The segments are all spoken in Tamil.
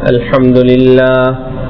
الحمد لله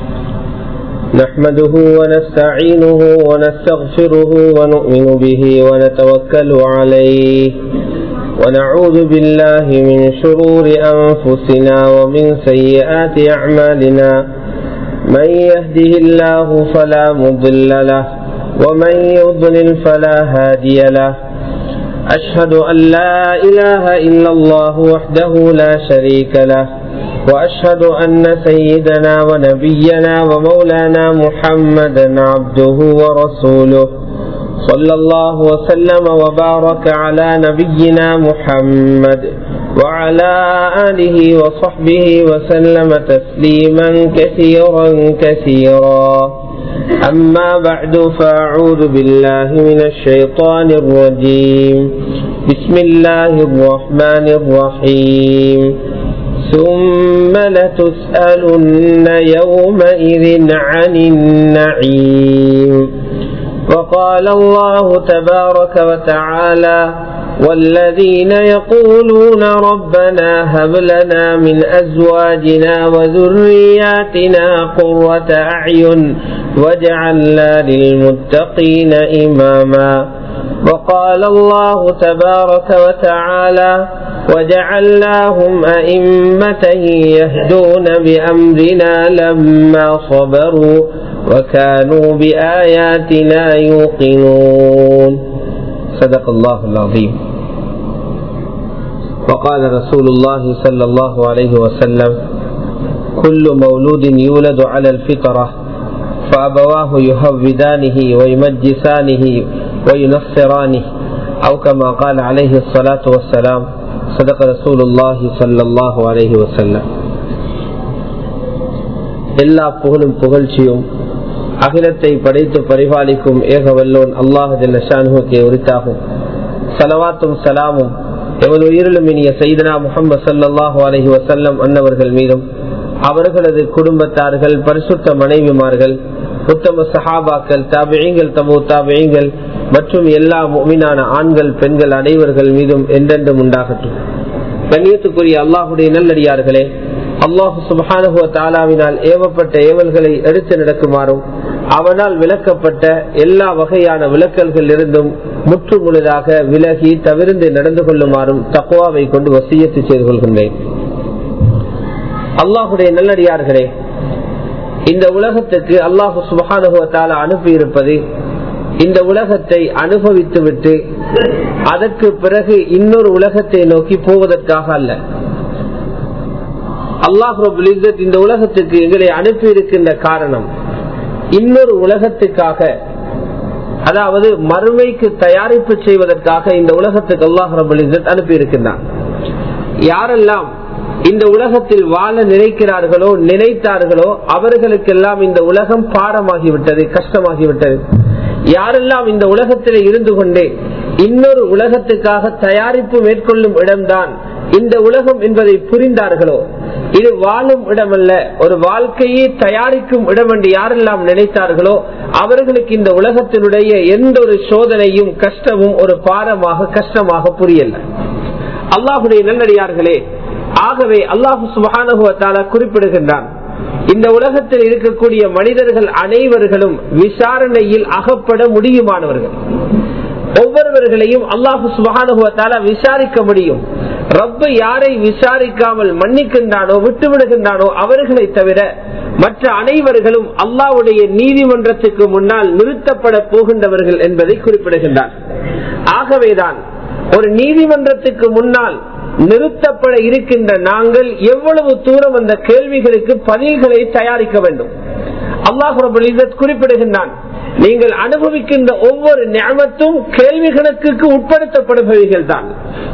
نحمده ونستعينه ونستغفره ونؤمن به ونتوكل عليه ونعوذ بالله من شرور أنفسنا ومن سيئات أعمالنا من يهده الله فلا مضل له ومن يضلل فلا هادي له أشهد أن لا إله إلا الله وحده لا شريك له وأشهد أن سيدنا ونبينا ومولانا محمدا عبده ورسوله صلى الله وسلم وبارك على نبينا محمد وعلى آله وصحبه وسلم تسليما كثيرا كثيرا أما بعد فأعوذ بالله من الشيطان الرجيم بسم الله الرحمن الرحيم ثم لتسألن يومئذ عن النعيم وقال الله تبارك وتعالى والذين يقولون ربنا هب لنا من أزواجنا وذرياتنا قرة أعين واجعلنا للمتقين إماما وقال الله تبارك وتعالى وجعلناهم أئمة يهدون بأمرنا لما صبروا وكانوا بآياتنا يوقنون صدق الله العظيم وقال رسول الله صلى الله عليه وسلم كل مولود يولد على الفطرة فأبواه يهودانه ويمجسانه وينصرانه أو كما قال عليه الصلاة والسلام صدق رسول الله صلى الله عليه وسلم எல்லா புகழும் புகழ்ச்சியும் அகிலத்தை படைத்து பரிபாலிக்கும் ஏக வல்லோன் அல்லாஹ் ஜல்லஷானுக்கு உரித்தாகும் சலவாத்தும் சலாமும் எமது உயிரிலும் இனிய செய்தனா முகமது சல்லாஹூ அலஹி வசல்லம் அன்னவர்கள் மீதும் அவர்களது குடும்பத்தார்கள் பரிசுத்த மனைவிமார்கள் உத்தம சஹாபாக்கள் தாபியங்கள் தமு தாபியங்கள் மற்றும் எல்லா மீனான ஆண்கள் பெண்கள் அனைவர்கள் மீதும் என்றென்றும் உண்டாகட்டும் கண்ணியத்துக்குரிய அல்லாஹுடைய நல்லடியார்களே அல்லாஹு சுபானுவ தாலாவினால் ஏவப்பட்ட ஏவல்களை எடுத்து நடக்குமாறும் அவனால் விளக்கப்பட்ட எல்லா வகையான விளக்கல்கள் இருந்தும் முற்று முழுதாக விலகி தவிர்ந்து நடந்து கொள்ளுமாறும் தக்குவாவை கொண்டு வசியத்து செய்து கொள்கின்றேன் அல்லாஹுடைய நல்லடியார்களே இந்த உலகத்துக்கு அல்லாஹு சுபகானுபவத்தால அனுப்பி இருப்பது இந்த உலகத்தை அனுபவித்து விட்டு அதற்கு பிறகு இன்னொரு உலகத்தை நோக்கி போவதற்காக அல்ல அல்லாஹ் இந்த உலகத்துக்கு எங்களை அனுப்பி இருக்கின்ற காரணம் இன்னொரு உலகத்துக்காக அதாவது மறுமைக்கு தயாரிப்பு செய்வதற்காக இந்த உலகத்துக்கு அல்லாஹ் ரபுல் அனுப்பி இருக்கின்றான் யாரெல்லாம் இந்த உலகத்தில் வாழ நினைக்கிறார்களோ நினைத்தார்களோ அவர்களுக்கெல்லாம் இந்த உலகம் பாடமாகிவிட்டது கஷ்டமாகிவிட்டது யாரெல்லாம் இந்த உலகத்தில் இருந்து கொண்டே இன்னொரு உலகத்துக்காக தயாரிப்பு மேற்கொள்ளும் இடம்தான் இந்த உலகம் என்பதை புரிந்தார்களோ இது வாழும் இடமல்ல ஒரு வாழ்க்கையை தயாரிக்கும் இடம் என்று யாரெல்லாம் நினைத்தார்களோ அவர்களுக்கு இந்த உலகத்தினுடைய எந்த ஒரு சோதனையும் கஷ்டமும் ஒரு பாரமாக கஷ்டமாக புரியல அல்லாஹுடைய நல்லடியார்களே ஆகவே அல்லாஹு சுபானுவத்தால குறிப்பிடுகின்றான் இந்த உலகத்தில் இருக்கக்கூடிய மனிதர்கள் அனைவர்களும் விசாரணையில் அகப்பட முடியுமானவர்கள் ஒவ்வொருவர்களையும் அல்லாஹு சுபகானுபவத்தால விசாரிக்க முடியும் ரப்பு யாரை விசாரிக்காமல் மன்னிக்கின்றானோ விட்டுவிடுகின்றானோ அவர்களை தவிர மற்ற அனைவர்களும் அல்லாவுடைய நீதிமன்றத்துக்கு முன்னால் நிறுத்தப்பட போகின்றவர்கள் என்பதை குறிப்பிடுகின்றார் ஆகவேதான் ஒரு நீதிமன்றத்துக்கு முன்னால் நிறுத்தப்பட இருக்கின்ற நாங்கள் எவ்வளவு தூரம் அந்த கேள்விகளுக்கு பதில்களை தயாரிக்க வேண்டும் அல்லாஹு குறிப்பிடுகின்றான் நீங்கள் அனுபவிக்கின்ற ஒவ்வொரு ஞாபகத்தும் கேள்வி கணக்குக்கு உட்படுத்தப்படுபவைகள் தான்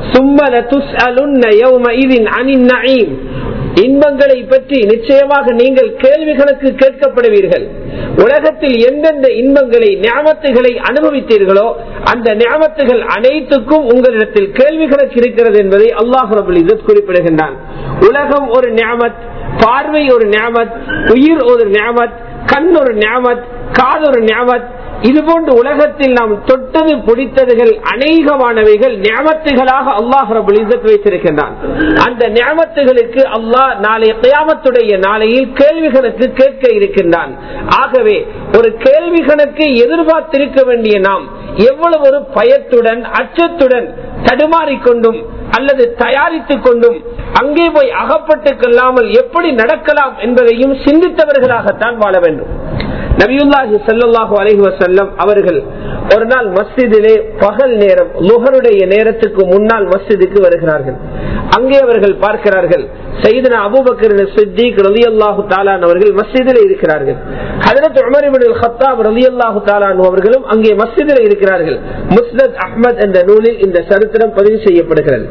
இன்பங்களை பற்றி நிச்சயமாக நீங்கள் கேள்வி கணக்கு கேட்கப்படுவீர்கள் உலகத்தில் எந்தெந்த இன்பங்களை ஞாபகத்துகளை அனுபவித்தீர்களோ அந்த ஞாபகத்துகள் அனைத்துக்கும் உங்களிடத்தில் கேள்வி கணக்கு இருக்கிறது என்பதை அல்லாஹ் ரபுல் குறிப்பிடுகின்றான் உலகம் ஒரு ஞாபத் பார்வை ஒரு ஞாபத் உயிர் ஒரு ஞாபத் கண் ஒரு ஞாபத் காது ஒரு ஞாபத் இதுபோன்று உலகத்தில் நாம் தொட்டது பிடித்ததுகள் அநேகமானவைகள் ஞாபத்துகளாக அல்லாஹ் ரபுல் இஸ்ஸத் வைத்திருக்கின்றான் அந்த ஞாபத்துகளுக்கு அல்லாஹ் நாளை கியாமத்துடைய நாளையில் கேள்விகளுக்கு கேட்க இருக்கின்றான் ஆகவே ஒரு கேள்விகளுக்கு எதிர்பார்த்திருக்க வேண்டிய நாம் எவ்வளவு ஒரு பயத்துடன் அச்சத்துடன் தடுமாறிக்கொண்டும் அல்லது தயாரித்துக் கொண்டும் அங்கே போய் அகப்பட்டுக் கொள்ளாமல் எப்படி நடக்கலாம் என்பதையும் சிந்தித்தவர்களாகத்தான் வாழ வேண்டும் நபியுல்லாஹி சல்லாஹு அலஹி வசல்லம் அவர்கள் ஒரு நாள் மஸ்ஜிதிலே பகல் நேரம் லுகருடைய நேரத்துக்கு முன்னால் மஸ்ஜிதுக்கு வருகிறார்கள் அங்கே அவர்கள் பார்க்கிறார்கள் சைதனா அபுபக்கர் சித்திக் ரலி அல்லாஹு தாலான் அவர்கள் மஸ்ஜிதில் இருக்கிறார்கள் ஹதரத் உமரிபின் ஹத்தாப் ரலி அல்லாஹு தாலான் அவர்களும் அங்கே மஸ்ஜிதில் இருக்கிறார்கள் முஸ்னத் அஹ்மத் என்ற நூலில் இந்த சரித்திரம் பதிவு செய்யப்படுகிறது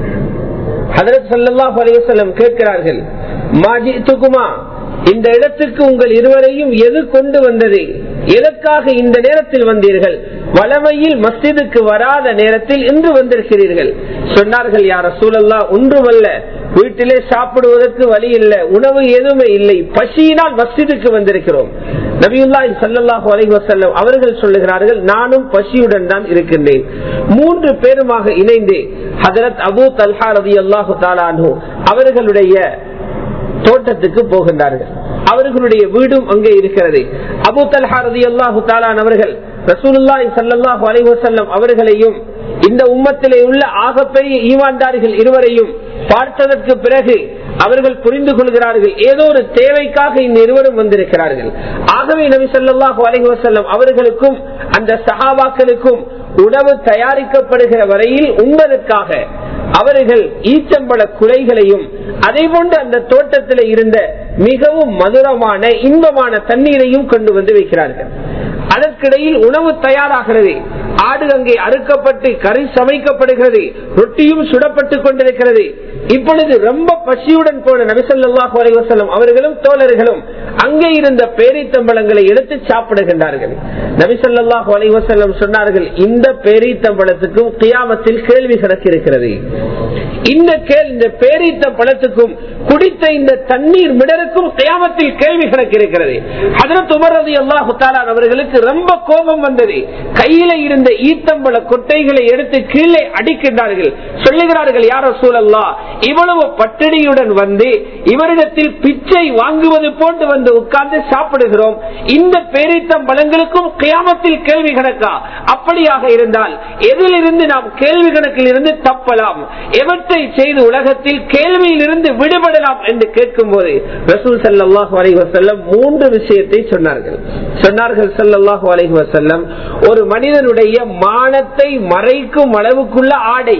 ஹதரத் சல்லாஹ் அலையம் கேட்கிறார்கள் மாஜி துகுமா இந்த இடத்துக்கு உங்கள் இருவரையும் எது கொண்டு வந்தது எதற்காக இந்த நேரத்தில் வந்தீர்கள் வளமையில் மஸ்ஜிதுக்கு வராத நேரத்தில் இன்று வந்திருக்கிறீர்கள் சொன்னார்கள் யார சூழல்லா ஒன்றுமல்ல வீட்டிலே சாப்பிடுவதற்கு வழி இல்லை உணவு எதுவுமே இல்லை பசியினால் மஸ்ஜிதுக்கு வந்திருக்கிறோம் நபியுல்லாஹி சல்லாஹூ அலி வசல்லம் அவர்கள் சொல்லுகிறார்கள் நானும் பசியுடன் தான் இருக்கின்றேன் மூன்று பேருமாக இணைந்து ஹதரத் அபு தல்ஹா ரதி அல்லாஹு தாலானு அவர்களுடைய தோட்டத்துக்கு போகின்றார்கள் அவர்களுடைய வீடும் அங்கே இருக்கிறது அபு தல்ஹா ரதி அல்லாஹு தாலான் அவர்கள் ரசூலுல்லாஹி சல்லாஹூ அலி வசல்லம் அவர்களையும் இந்த உம்மத்திலே உள்ள ஆகப்பெரிய ஈவான்தார்கள் இருவரையும் பார்த்ததற்கு பிறகு அவர்கள் புரிந்து கொள்கிறார்கள் ஏதோ ஒரு தேவைக்காக இந்த இருவரும் வந்திருக்கிறார்கள் ஆகவே நபி சொல்லாஹு அலஹி வசல்லம் அவர்களுக்கும் அந்த சஹாபாக்களுக்கும் உணவு தயாரிக்கப்படுகிற வரையில் உண்பதற்காக அவர்கள் ஈச்சம்பள குலைகளையும் அதே போன்று அந்த தோட்டத்தில் இருந்த மிகவும் மதுரமான இன்பமான தண்ணீரையும் கொண்டு வந்து வைக்கிறார்கள் அதற்கிடையில் உணவு தயாராகிறது ஆடு அங்கே அறுக்கப்பட்டு கறி சமைக்கப்படுகிறது ரொட்டியும் சுடப்பட்டுக் கொண்டிருக்கிறது இப்பொழுது ரொம்ப பசியுடன் போன நபிசல்லாஹு அலைவசல்லம் அவர்களும் தோழர்களும் அங்கே இருந்த பேரித்தம்பளங்களை எடுத்து சாப்பிடுகின்றார்கள் நபிசல்லாஹு அலைவசல்லம் சொன்னார்கள் இந்த பேரித்தம்பளத்துக்கும் கியாமத்தில் கேள்வி கணக்கு இருக்கிறது இந்த கேள் இந்த பேரித்த பழத்துக்கும் குடித்த இந்த தண்ணீர் மிடருக்கும் கியாமத்தில் கேள்வி கணக்கு இருக்கிறது அதற்கு உமரது அல்லாஹு அவர்களுக்கு ரொம்ப கோபம் வந்தது கையில இருந்த ஈத்தம்பள கொட்டைகளை எடுத்து கீழே அடிக்கின்றார்கள் சொல்லுகிறார்கள் யார சூழல்லா இவ்வளவு பட்டினியுடன் வந்து இவரிடத்தில் பிச்சை வாங்குவது போன்று வந்து உட்கார்ந்து சாப்பிடுகிறோம் இந்த பேரித்தம் பலங்களுக்கும் கியாமத்தில் கேள்வி கணக்கா அப்படியாக இருந்தால் எதிலிருந்து நாம் கேள்வி கணக்கில் இருந்து தப்பலாம் எவற்றை செய்து உலகத்தில் கேள்வியில் இருந்து விடுபடலாம் என்று கேட்கும் போது ரசூல் சல்லாஹூ அலி வசல்லம் மூன்று விஷயத்தை சொன்னார்கள் சொன்னார்கள் சல்லாஹூ அலஹி வசல்லம் ஒரு மனிதனுடைய மானத்தை மறைக்கும் அளவுக்குள்ள ஆடை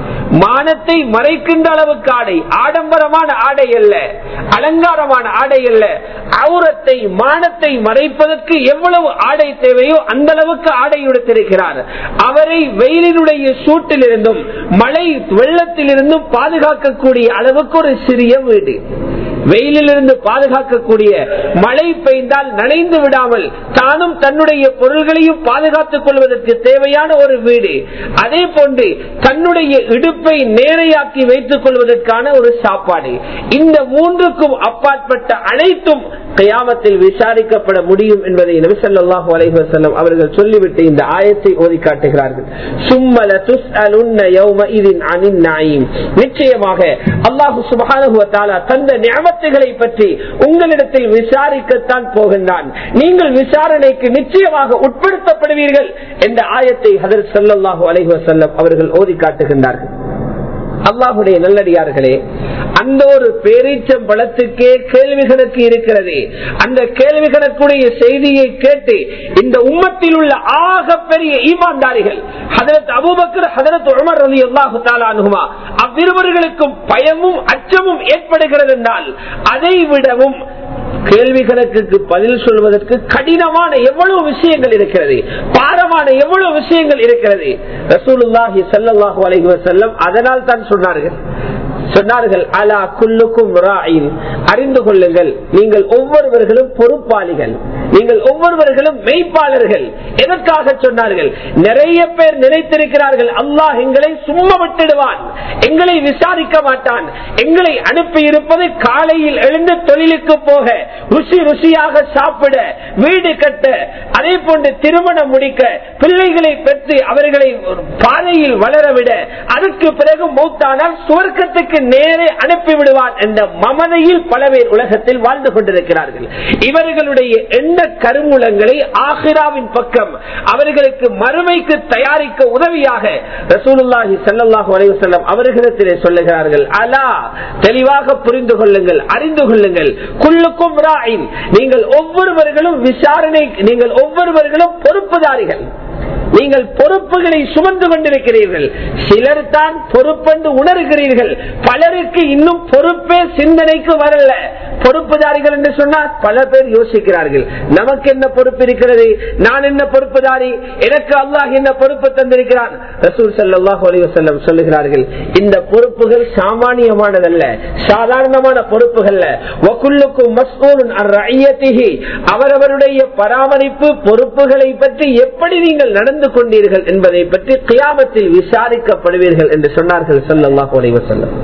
மானத்தை மறைக்கின்ற அளவுக்கு ஆடை ஆடம்பரமான ஆடை அல்ல அலங்காரமான ஆடை அல்ல அவுரத்தை மானத்தை மறைப்பதற்கு எவ்வளவு ஆடை தேவையோ அந்த அளவுக்கு ஆடை உடுத்திருக்கிறார் அவரை வெயிலினுடைய சூட்டில் இருந்தும் மழை வெள்ளத்தில் இருந்தும் பாதுகாக்கக்கூடிய அளவுக்கு ஒரு சிறிய வீடு வெயிலிலிருந்து பாதுகாக்கக்கூடிய மழை பெய்ந்தால் நனைந்து விடாமல் தானும் தன்னுடைய பொருள்களையும் பாதுகாத்துக் கொள்வதற்கு தேவையான ஒரு வீடு அதே போன்று தன்னுடைய இடுப்பை நேரையாக்கி வைத்துக் கொள்வதற்கான ஒரு சாப்பாடு இந்த மூன்றுக்கும் அப்பாற்பட்ட அனைத்தும் கயாமத்தில் விசாரிக்கப்பட முடியும் என்பதை நபிசல்லாஹு அலைவசல்லம் அவர்கள் சொல்லிவிட்டு இந்த ஆயத்தை ஓதி காட்டுகிறார்கள் சும்மல துஸ் நிச்சயமாக அல்லாஹு சுபானுவத்தாலா தந்த ஞாபகத்துகளை பற்றி உங்களிடத்தில் விசாரிக்கத்தான் போகின்றான் நீங்கள் விசாரணைக்கு நிச்சயமாக உட்படுத்தப்படுவீர்கள் என்ற ஆயத்தை ஹதர் சல்லாஹூ அலைவசல்லம் அவர்கள் ஓதி காட்டுகின்றார்கள் அல்லாஹுடைய நல்லடியார்களே அந்த ஒரு பேரீச்சம் பலத்துக்கே கேள்விகளுக்கு இருக்கிறது அந்த கேள்விகளுக்குடைய செய்தியை கேட்டு இந்த உம்மத்தில் உள்ள ஆக பெரிய ஈமான்தாரிகள் ஹதரத் அபுபக்கர் ஹதரத் உமர் அலி அல்லாஹு தாலானுமா அவ்விருவர்களுக்கும் பயமும் அச்சமும் ஏற்படுகிறது என்றால் அதை விடவும் கேள்விகளுக்கு பதில் சொல்வதற்கு கடினமான எவ்வளவு விஷயங்கள் இருக்கிறது பாரமான எவ்வளவு விஷயங்கள் இருக்கிறது ரசூலுல்லாஹி சல்லாஹூ அலைஹி வசல்லம் அதனால் தான் சொன்னார்கள் சொன்னார்கள் அலா குல்லுக்கும் ராயின் அறிந்து கொள்ளுங்கள் நீங்கள் ஒவ்வொருவர்களும் பொறுப்பாளிகள் நீங்கள் ஒவ்வொருவர்களும் மெய்ப்பாளர்கள் எதற்காக சொன்னார்கள் நிறைய பேர் நினைத்திருக்கிறார்கள் அல்லாஹ் எங்களை சும்மா விட்டுடுவான் எங்களை விசாரிக்க மாட்டான் எங்களை அனுப்பி இருப்பது காலையில் எழுந்து தொழிலுக்கு போக ருசி ருசியாக சாப்பிட வீடு கட்ட அதே போன்று திருமணம் முடிக்க பிள்ளைகளை பெற்று அவர்களை ஒரு பாதையில் வளரவிட அதற்கு பிறகு மூத்தானால் சுவர்க்கத்துக்கு நேரே அனுப்பி விடுவான் என்ற மமதையில் பல பேர் உலகத்தில் வாழ்ந்து கொண்டிருக்கிறார்கள் இவர்களுடைய எண்ண கருமூலங்களை ஆஹிராவின் பக்கம் அவர்களுக்கு மறுமைக்கு தயாரிக்க உதவியாக ரசூலுல்லாஹி ஸல்லல்லாஹு அலைஹி வஸல்லம் அவர்களிடத்திலே சொல்லுகிறார்கள் அலா தெளிவாக புரிந்து கொள்ளுங்கள் அறிந்து கொள்ளுங்கள் குல்லுக்கும் ராயின் நீங்கள் ஒவ்வொருவர்களும் விசாரணை நீங்கள் ஒவ்வொருவர்களும் பொறுப்புதாரிகள் நீங்கள் பொறுப்புகளை சுமந்து கொண்டிருக்கிறீர்கள் சிலர் தான் பொறுப்பென்று உணர்கிறீர்கள் பலருக்கு இன்னும் பொறுப்பே சிந்தனைக்கு வரல பொறுப்புதாரிகள் என்று சொன்னால் பல பேர் யோசிக்கிறார்கள் நமக்கு என்ன பொறுப்பு இருக்கிறது நான் என்ன பொறுப்புதாரி எனக்கு அல்லாஹ் என்ன பொறுப்பு தந்திருக்கிறான் ரசூல் சல்லாஹ் அலிவசல்லம் சொல்லுகிறார்கள் இந்த பொறுப்புகள் சாமானியமானதல்ல சாதாரணமான பொறுப்புகள் அவரவருடைய பராமரிப்பு பொறுப்புகளை பற்றி எப்படி நீங்கள் நடந்து கொண்டீர்கள் என்பதை பற்றி கியாமத்தில் விசாரிக்கப்படுவீர்கள் என்று சொன்னார்கள் சல்லாஹ் அலிவசல்லம்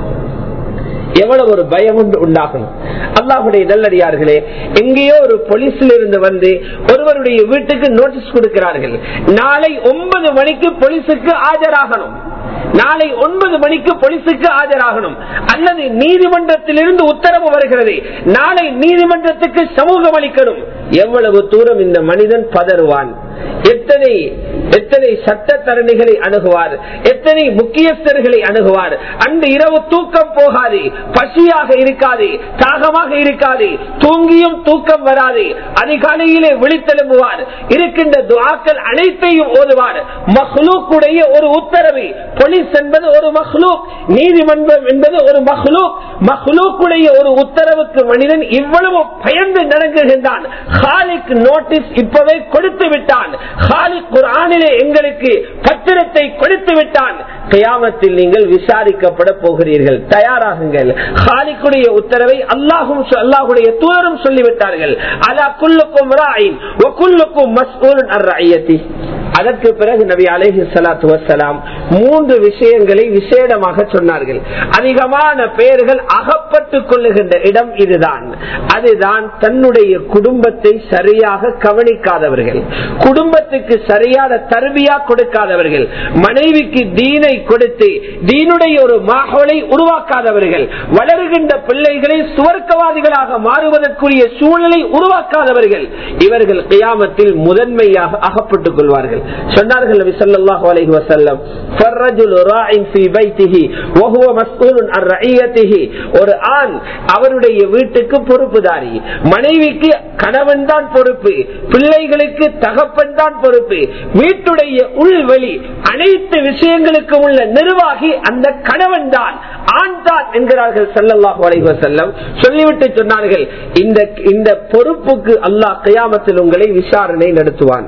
எவ்வளவு ஒரு பயம் உண்டு உண்டாகும் அல்லாஹுடைய நல்லடியார்களே எங்கேயோ ஒரு போலீஸ்ல இருந்து வந்து ஒருவருடைய வீட்டுக்கு நோட்டீஸ் கொடுக்கிறார்கள் நாளை ஒன்பது மணிக்கு போலீஸுக்கு ஆஜராகணும் நாளை ஒன்பது மணிக்கு போலீஸுக்கு ஆஜராகணும் அல்லது நீதிமன்றத்திலிருந்து உத்தரவு வருகிறது நாளை நீதிமன்றத்துக்கு சமூகம் அளிக்கணும் எவ்வளவு தூரம் இந்த மனிதன் பதறுவான் எத்தனை எத்தனை சட்டத்தரணிகளை அணுகுவார் எத்தனை முக்கியஸ்தர்களை அணுகுவார் அன்று இரவு தூக்கம் போகாது பசியாக இருக்காது தாகமாக இருக்காது தூங்கியும் தூக்கம் வராது அதிகாலையிலே விழித்தெழும்புவார் இருக்கின்ற துவாக்கள் அனைத்தையும் ஓதுவார் மஹ்லூக்குடைய ஒரு உத்தரவு போலீஸ் என்பது ஒரு மஹ்லூக் நீதிமன்றம் என்பது ஒரு மஹ்லூக் மஹ்லூக்குடைய ஒரு உத்தரவுக்கு மனிதன் இவ்வளவு பயந்து நடங்குகின்றான் ஹாலிக் நோட்டீஸ் இப்பவே கொடுத்து விட்டான் ஹாலிக் குரானிலே எங்களுக்கு பத்திரத்தை கொடுத்து விட்டான் கயாமத்தில் நீங்கள் விசாரிக்கப்பட போகிறீர்கள் தயாராகுங்கள் ஹாலிக்குடைய உத்தரவை அல்லாஹும் அல்லாஹுடைய தூதரும் சொல்லிவிட்டார்கள் அலா குல்லுக்கும் ராயின் குல்லுக்கும் மஸ்ஊலுன் அர் ரஐயத்தி அதற்கு பிறகு நபி அலேஹி சலாத்து வசலாம் மூன்று விஷயங்களை விசேடமாக சொன்னார்கள் அதிகமான பெயர்கள் அகப்பட்டுக் கொள்ளுகின்ற இடம் இதுதான் அதுதான் தன்னுடைய குடும்பத்தை சரியாக கவனிக்காதவர்கள் குடும்பத்துக்கு சரியான தருவியா கொடுக்காதவர்கள் மனைவிக்கு தீனை கொடுத்து தீனுடைய ஒரு மாகோலை உருவாக்காதவர்கள் வளருகின்ற பிள்ளைகளை சுவர்க்கவாதிகளாக மாறுவதற்குரிய சூழலை உருவாக்காதவர்கள் இவர்கள் கியாமத்தில் முதன்மையாக அகப்பட்டுக் கொள்வார்கள் சொன்னார்கள் நபி ஸல்லல்லாஹு அலைஹி வஸல்லம் ஃபர்ரஜுல் ராஇன் ஃபீ பைத்திஹி வ ஹுவ மஸ்ஊலுன் அன் ரஇயத்திஹி ஒரு ஆண் அவருடைய வீட்டுக்கு பொறுப்புதாரி மனைவிக்கு கணவன் தான் பொறுப்பு பிள்ளைகளுக்கு தகப்பன் தான் பொறுப்பு வீட்டுடைய உள்வெளி அனைத்து விஷயங்களுக்கு உள்ள நிர்வாகி அந்த கணவன் தான் ஆண் தான் என்கிறார்கள் ஸல்லல்லாஹு அலைஹி வஸல்லம் சொல்லிவிட்டு சொன்னார்கள் இந்த இந்த பொறுப்புக்கு அல்லாஹ் கியாமத்தில் உங்களை விசாரணை நடத்துவான்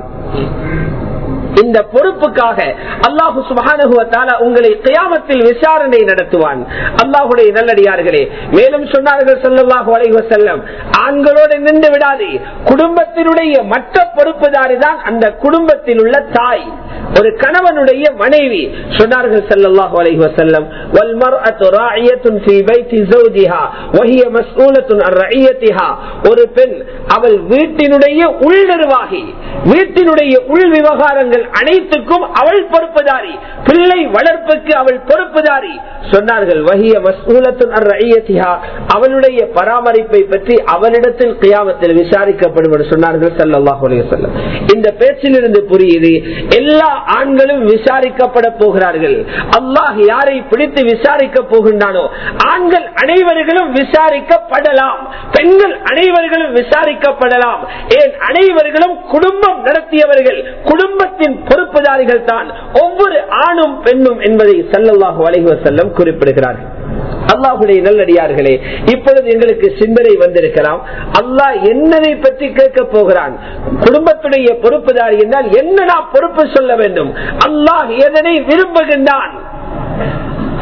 இந்த பொறுப்புக்காக அல்லாஹு சுபானுவத்தால உங்களை கியாமத்தில் விசாரணை நடத்துவான் அல்லாஹுடைய நல்லடியார்களே மேலும் சொன்னார்கள் சொல்லல்லாஹு அலைஹி வஸல்லம் ஆண்களோடு நின்று விடாது குடும்பத்தினுடைய மற்ற பொறுப்புதாரி தான் அந்த குடும்பத்தில் உள்ள தாய் ஒரு கணவனுடைய மனைவி சொன்னார்கள் ஸல்லல்லாஹு அலைஹி வஸல்லம் வல் மர்அத்து ராஇயத்துன் ஃபீ பைத்தி ஜௌஜிஹா வஹிய மஸ்ஊலத்துன் அன் ரஇயத்திஹா ஒரு பெண் அவள் வீட்டினுடைய உள் நிர்வாகி வீட்டினுடைய உள் விவகாரங்கள் அனைத்துக்கும் அவள் பொறுப்புதாரி பிள்ளை வளர்ப்புக்கு அவள் பொறுப்புதாரி சொன்னார்கள் வகிய மசூலத்துன் அவளுடைய பராமரிப்பை பற்றி அவளிடத்தில் கியாமத்தில் விசாரிக்கப்படும் என்று சொன்னார்கள் சல்லாஹூ அலையம் இந்த பேச்சிலிருந்து புரியுது எல்லா ஆண்களும் விசாரிக்கப்பட போகிறார்கள் அல்லாஹ் யாரை பிடித்து விசாரிக்க போகின்றானோ ஆண்கள் அனைவர்களும் விசாரிக்கப்படலாம் பெண்கள் அனைவர்களும் விசாரிக்கப்படலாம் ஏன் அனைவர்களும் குடும்பம் நடத்தியவர்கள் குடும்பத்தின் பொறுப்புதாரிகள் தான் ஒவ்வொரு ஆணும் பெண்ணும் என்பதை சல்லல்லாஹு அலைஹி செல்லம் குறிப்பிடுகிறார்கள் அல்லாஹுடைய நல்லடியார்களே இப்பொழுது எங்களுக்கு சிந்தனை வந்திருக்கலாம் அல்லாஹ் என்னதை பற்றி கேட்க போகிறான் குடும்பத்துடைய பொறுப்புதாரி என்றால் என்ன நான் பொறுப்பு சொல்ல வேண்டும் அல்லாஹ் எதனை விரும்புகின்றான்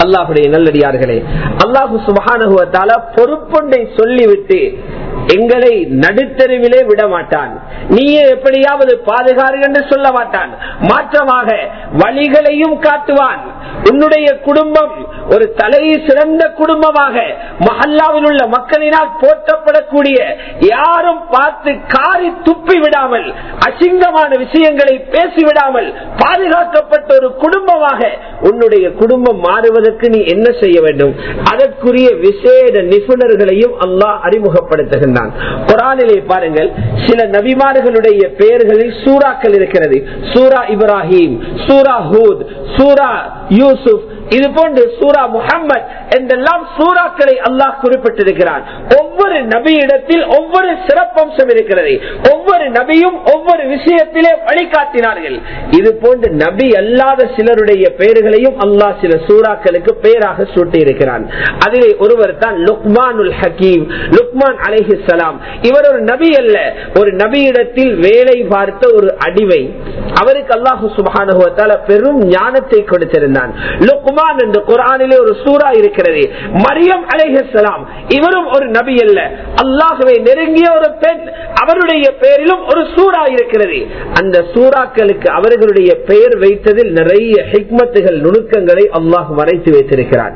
அல்லாஹுடைய நல்லடியார்களே அல்லாஹு சுபகானுவத்தால பொறுப்பொன்றை சொல்லிவிட்டு எங்களை நடுத்தருவிலே விட மாட்டான் நீயே எப்படியாவது பாதுகாறு என்று சொல்ல மாட்டான் மாற்றமாக வழிகளையும் காட்டுவான் உன்னுடைய குடும்பம் ஒரு தலையை சிறந்த குடும்பமாக மஹல்லாவில் உள்ள மக்களினால் போற்றப்படக்கூடிய யாரும் பார்த்து காரி துப்பி விடாமல் அசிங்கமான விஷயங்களை பேசிவிடாமல் பாதுகாக்கப்பட்ட ஒரு குடும்பமாக உன்னுடைய குடும்பம் மாறுவதற்கு நீ என்ன செய்ய வேண்டும் அதற்குரிய விசேட நிபுணர்களையும் அல்லாஹ் அறிமுகப்படுத்துகின்றான் குரானிலே பாருங்கள் சில நபிமார்களுடைய பெயர்களில் சூறாக்கள் இருக்கிறது சூரா இப்ராஹிம் சூரா ஹூத் சூரா யூசுப் இது போன்று சூரா முகம்மது என்றெல்லாம் சூறாக்களை அல்லாஹ் குறிப்பிட்டிருக்கிறான் ஒவ்வொரு நபியிடத்தில் ஒவ்வொரு சிறப்பம்சம் இருக்கிறது ஒவ்வொரு நபியும் ஒவ்வொரு விஷயத்திலே வழிகாட்டினார்கள் இது போன்று நபி அல்லாத சிலருடைய பெயர்களையும் அல்லாஹ் சில சூறாக்களுக்கு பெயராக சூட்டி இருக்கிறான் அதிலே ஒருவர் தான் லுக்மானுல் ஹக்கீம் லுக்மான் அலைஹி சலாம் இவர் ஒரு நபி அல்ல ஒரு நபியிடத்தில் வேலை பார்த்த ஒரு அடிவை அவருக்கு அல்லாஹு சுபானுவத்தால பெரும் ஞானத்தை கொடுத்திருந்தான் லுக்மான் என்று குரானிலே ஒரு சூறா இருக்கிறது மரியம் அலைஹலாம் இவரும் ஒரு நபி அல்ல அல்லாஹுவை நெருங்கிய ஒரு பெண் அவருடைய பெயரிலும் ஒரு சூறா இருக்கிறது அந்த சூறாக்களுக்கு அவர்களுடைய பெயர் வைத்ததில் நிறைய ஹிக்மத்துகள் நுணுக்கங்களை அல்லாஹ் மறைத்து வைத்திருக்கிறார்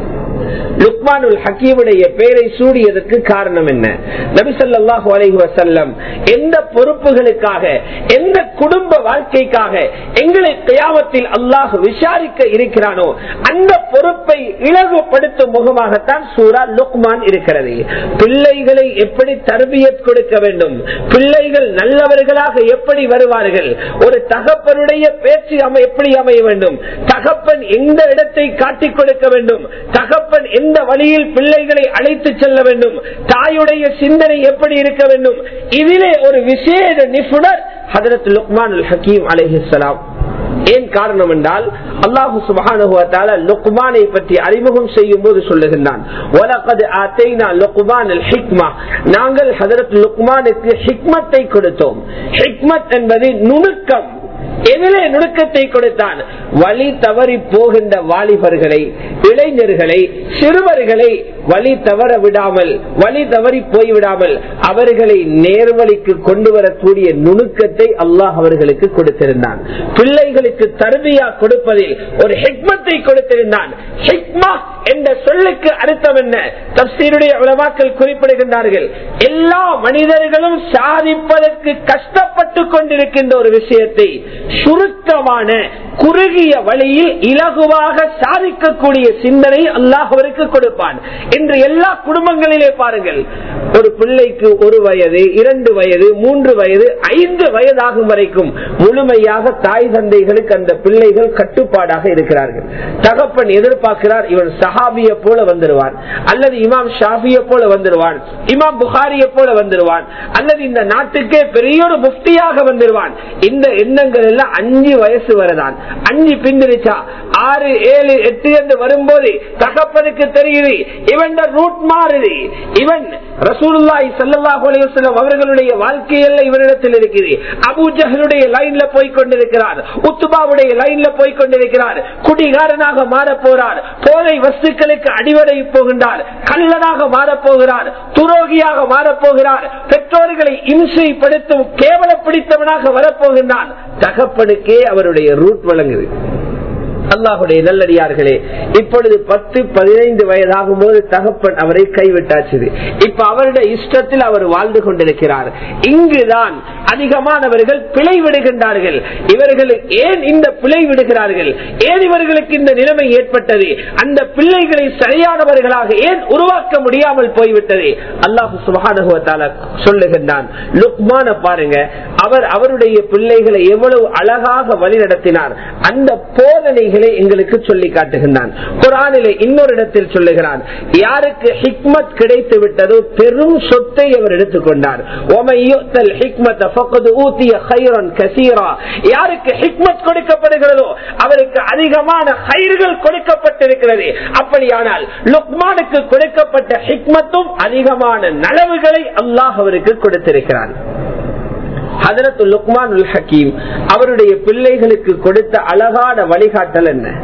லுக்மானுல் ஹக்கீமுடைய பெயரை சூடியதற்கு காரணம் என்ன நபிசல்லாஹு அலைஹி வசல்லம் எந்த பொறுப்புகளுக்காக எந்த குடும்ப வாழ்க்கைக்காக எங்களை தியாமத்தில் அல்லாஹ் விசாரிக்க இருக்கிறானோ அந்த பொறுப்பை இலகுபடுத்தும் முகமாகத்தான் சூரா லுக்மான் இருக்கிறது பிள்ளைகளை எப்படி தர்பியத் கொடுக்க வேண்டும் பிள்ளைகள் நல்லவர்களாக எப்படி வருவார்கள் ஒரு தகப்பனுடைய பேச்சு அமை எப்படி அமைய வேண்டும் தகப்பன் எந்த இடத்தை காட்டிக் கொடுக்க வேண்டும் தகப்பன் எந்த வழியில் பிள்ளைகளை அழைத்து செல்ல வேண்டும் தாயுடைய சிந்தனை எப்படி இருக்க வேண்டும் இதிலே ஒரு விசேட நிபுணர் ஹதரத் லுக்மான் ஹக்கீம் அலைஹிஸ்லாம் ஏன் காரணம் என்றால் அல்லாஹு சுபானுவத்தால லுக்மானை பற்றி அறிமுகம் செய்யும் போது சொல்லுகின்றான் நாங்கள் ஹதரத் லுக்மானுக்கு ஹிக்மத்தை கொடுத்தோம் ஹிக்மத் என்பது நுணுக்கம் எதிலே நுணுக்கத்தை கொடுத்தான் வழி தவறி போகின்ற வாலிபர்களை இளைஞர்களை சிறுவர்களை வழி தவற விடாமல் வழி தவறி போய்விடாமல் அவர்களை நேர்வழிக்கு கொண்டு வரக்கூடிய நுணுக்கத்தை அல்லாஹ் அவர்களுக்கு கொடுத்திருந்தான் பிள்ளைகளுக்கு தருவியா கொடுப்பதில் ஒரு ஹிக்மத்தை கொடுத்திருந்தான் ஹிக்மா என்ற சொல்லுக்கு அர்த்தம் என்ன தப்சீருடைய உலமாக்கள் குறிப்பிடுகின்றார்கள் எல்லா மனிதர்களும் சாதிப்பதற்கு கஷ்டப்பட்டு கொண்டிருக்கின்ற ஒரு விஷயத்தை சுருக்கமான குறுகிய வழியில் இலகுவாக சாதிக்கக்கூடிய சிந்தனை அல்லாஹ் அவருக்கு கொடுப்பான் இன்று எல்லா குடும்பங்களிலே பாருங்கள் ஒரு பிள்ளைக்கு ஒரு வயது இரண்டு வயது மூன்று வயது ஐந்து வயதாகும் வரைக்கும் முழுமையாக தாய் தந்தைகளுக்கு அந்த பிள்ளைகள் கட்டுப்பாடாக இருக்கிறார்கள் தகப்பன் எதிர்பார்க்கிறார் இவன் சஹாபிய போல வந்துடுவான் அல்லது இமாம் ஷாபிய போல வந்துடுவான் இமாம் புகாரிய போல வந்துடுவான் அல்லது இந்த நாட்டுக்கே பெரிய ஒரு முஃப்தியாக வந்துடுவான் இந்த எண்ணங்கள் எல்லாம் அஞ்சு வயசு வரதான் அஞ்சு பிந்திருச்சா ஆறு ஏழு எட்டு என்று வரும்போது தகப்பனுக்கு தெரியுது இவன் ரூட் மாறுது இவன் ரசூலுல்லாய் சல்லாஹ் அலையம் அவர்களுடைய வாழ்க்கையல்ல இவனிடத்தில் இருக்குது அபூஜகளுடைய லைன்ல போய் கொண்டிருக்கிறார் உத்துபாவுடைய லைன்ல போய் கொண்டிருக்கிறார் குடிகாரனாக மாற போறார் போதை வஸ்துக்களுக்கு அடிவடை போகின்றார் கல்லனாக மாறப்போகிறார் துரோகியாக மாறப்போகிறார் பெற்றோர்களை இம்சைப்படுத்தும் கேவலப்பிடித்தவனாக வரப்போகின்றான் தகப்பனுக்கே அவருடைய ரூட் வழங்குது அல்லாஹுடைய நல்லடியார்களே இப்பொழுது பத்து பதினைந்து வயதாகும் போது தகப்பன் அவரை கைவிட்டாச்சு இப்ப அவருடைய இஷ்டத்தில் அவர் வாழ்ந்து கொண்டிருக்கிறார் இங்குதான் அதிகமானவர்கள் பிழை விடுகின்றார்கள் இவர்கள் ஏன் இந்த பிழை விடுகிறார்கள் ஏன் இவர்களுக்கு இந்த நிலைமை ஏற்பட்டது அந்த பிள்ளைகளை சரியானவர்களாக ஏன் உருவாக்க முடியாமல் போய்விட்டது அல்லாஹு சுபானுவத்தால சொல்லுகின்றான் லுக்மான பாருங்க அவர் அவருடைய பிள்ளைகளை எவ்வளவு அழகாக வழி நடத்தினார் அந்த போதனைகளை எங்களுக்கு சொல்லி காட்டுகின்றான் குரானிலே இன்னொரு இடத்தில் சொல்லுகிறான் யாருக்கு ஹிக்மத் கிடைத்து விட்டதோ பெரும் சொத்தை அவர் எடுத்துக்கொண்டார் யாருக்கு ஹிக்மத் கொடுக்கப்படுகிறதோ அவருக்கு அதிகமான ஹைர்கள் கொடுக்கப்பட்டிருக்கிறது அப்படியானால் லுக்மானுக்கு கொடுக்கப்பட்ட ஹிக்மத்தும் அதிகமான நலவுகளை அல்லாஹ் அவருக்கு கொடுத்திருக்கிறான் ஹதரத் லுக்மான் உல் ஹக்கீம் அவருடைய பிள்ளைகளுக்கு கொடுத்த அழகான வழிகாட்டல் என்ன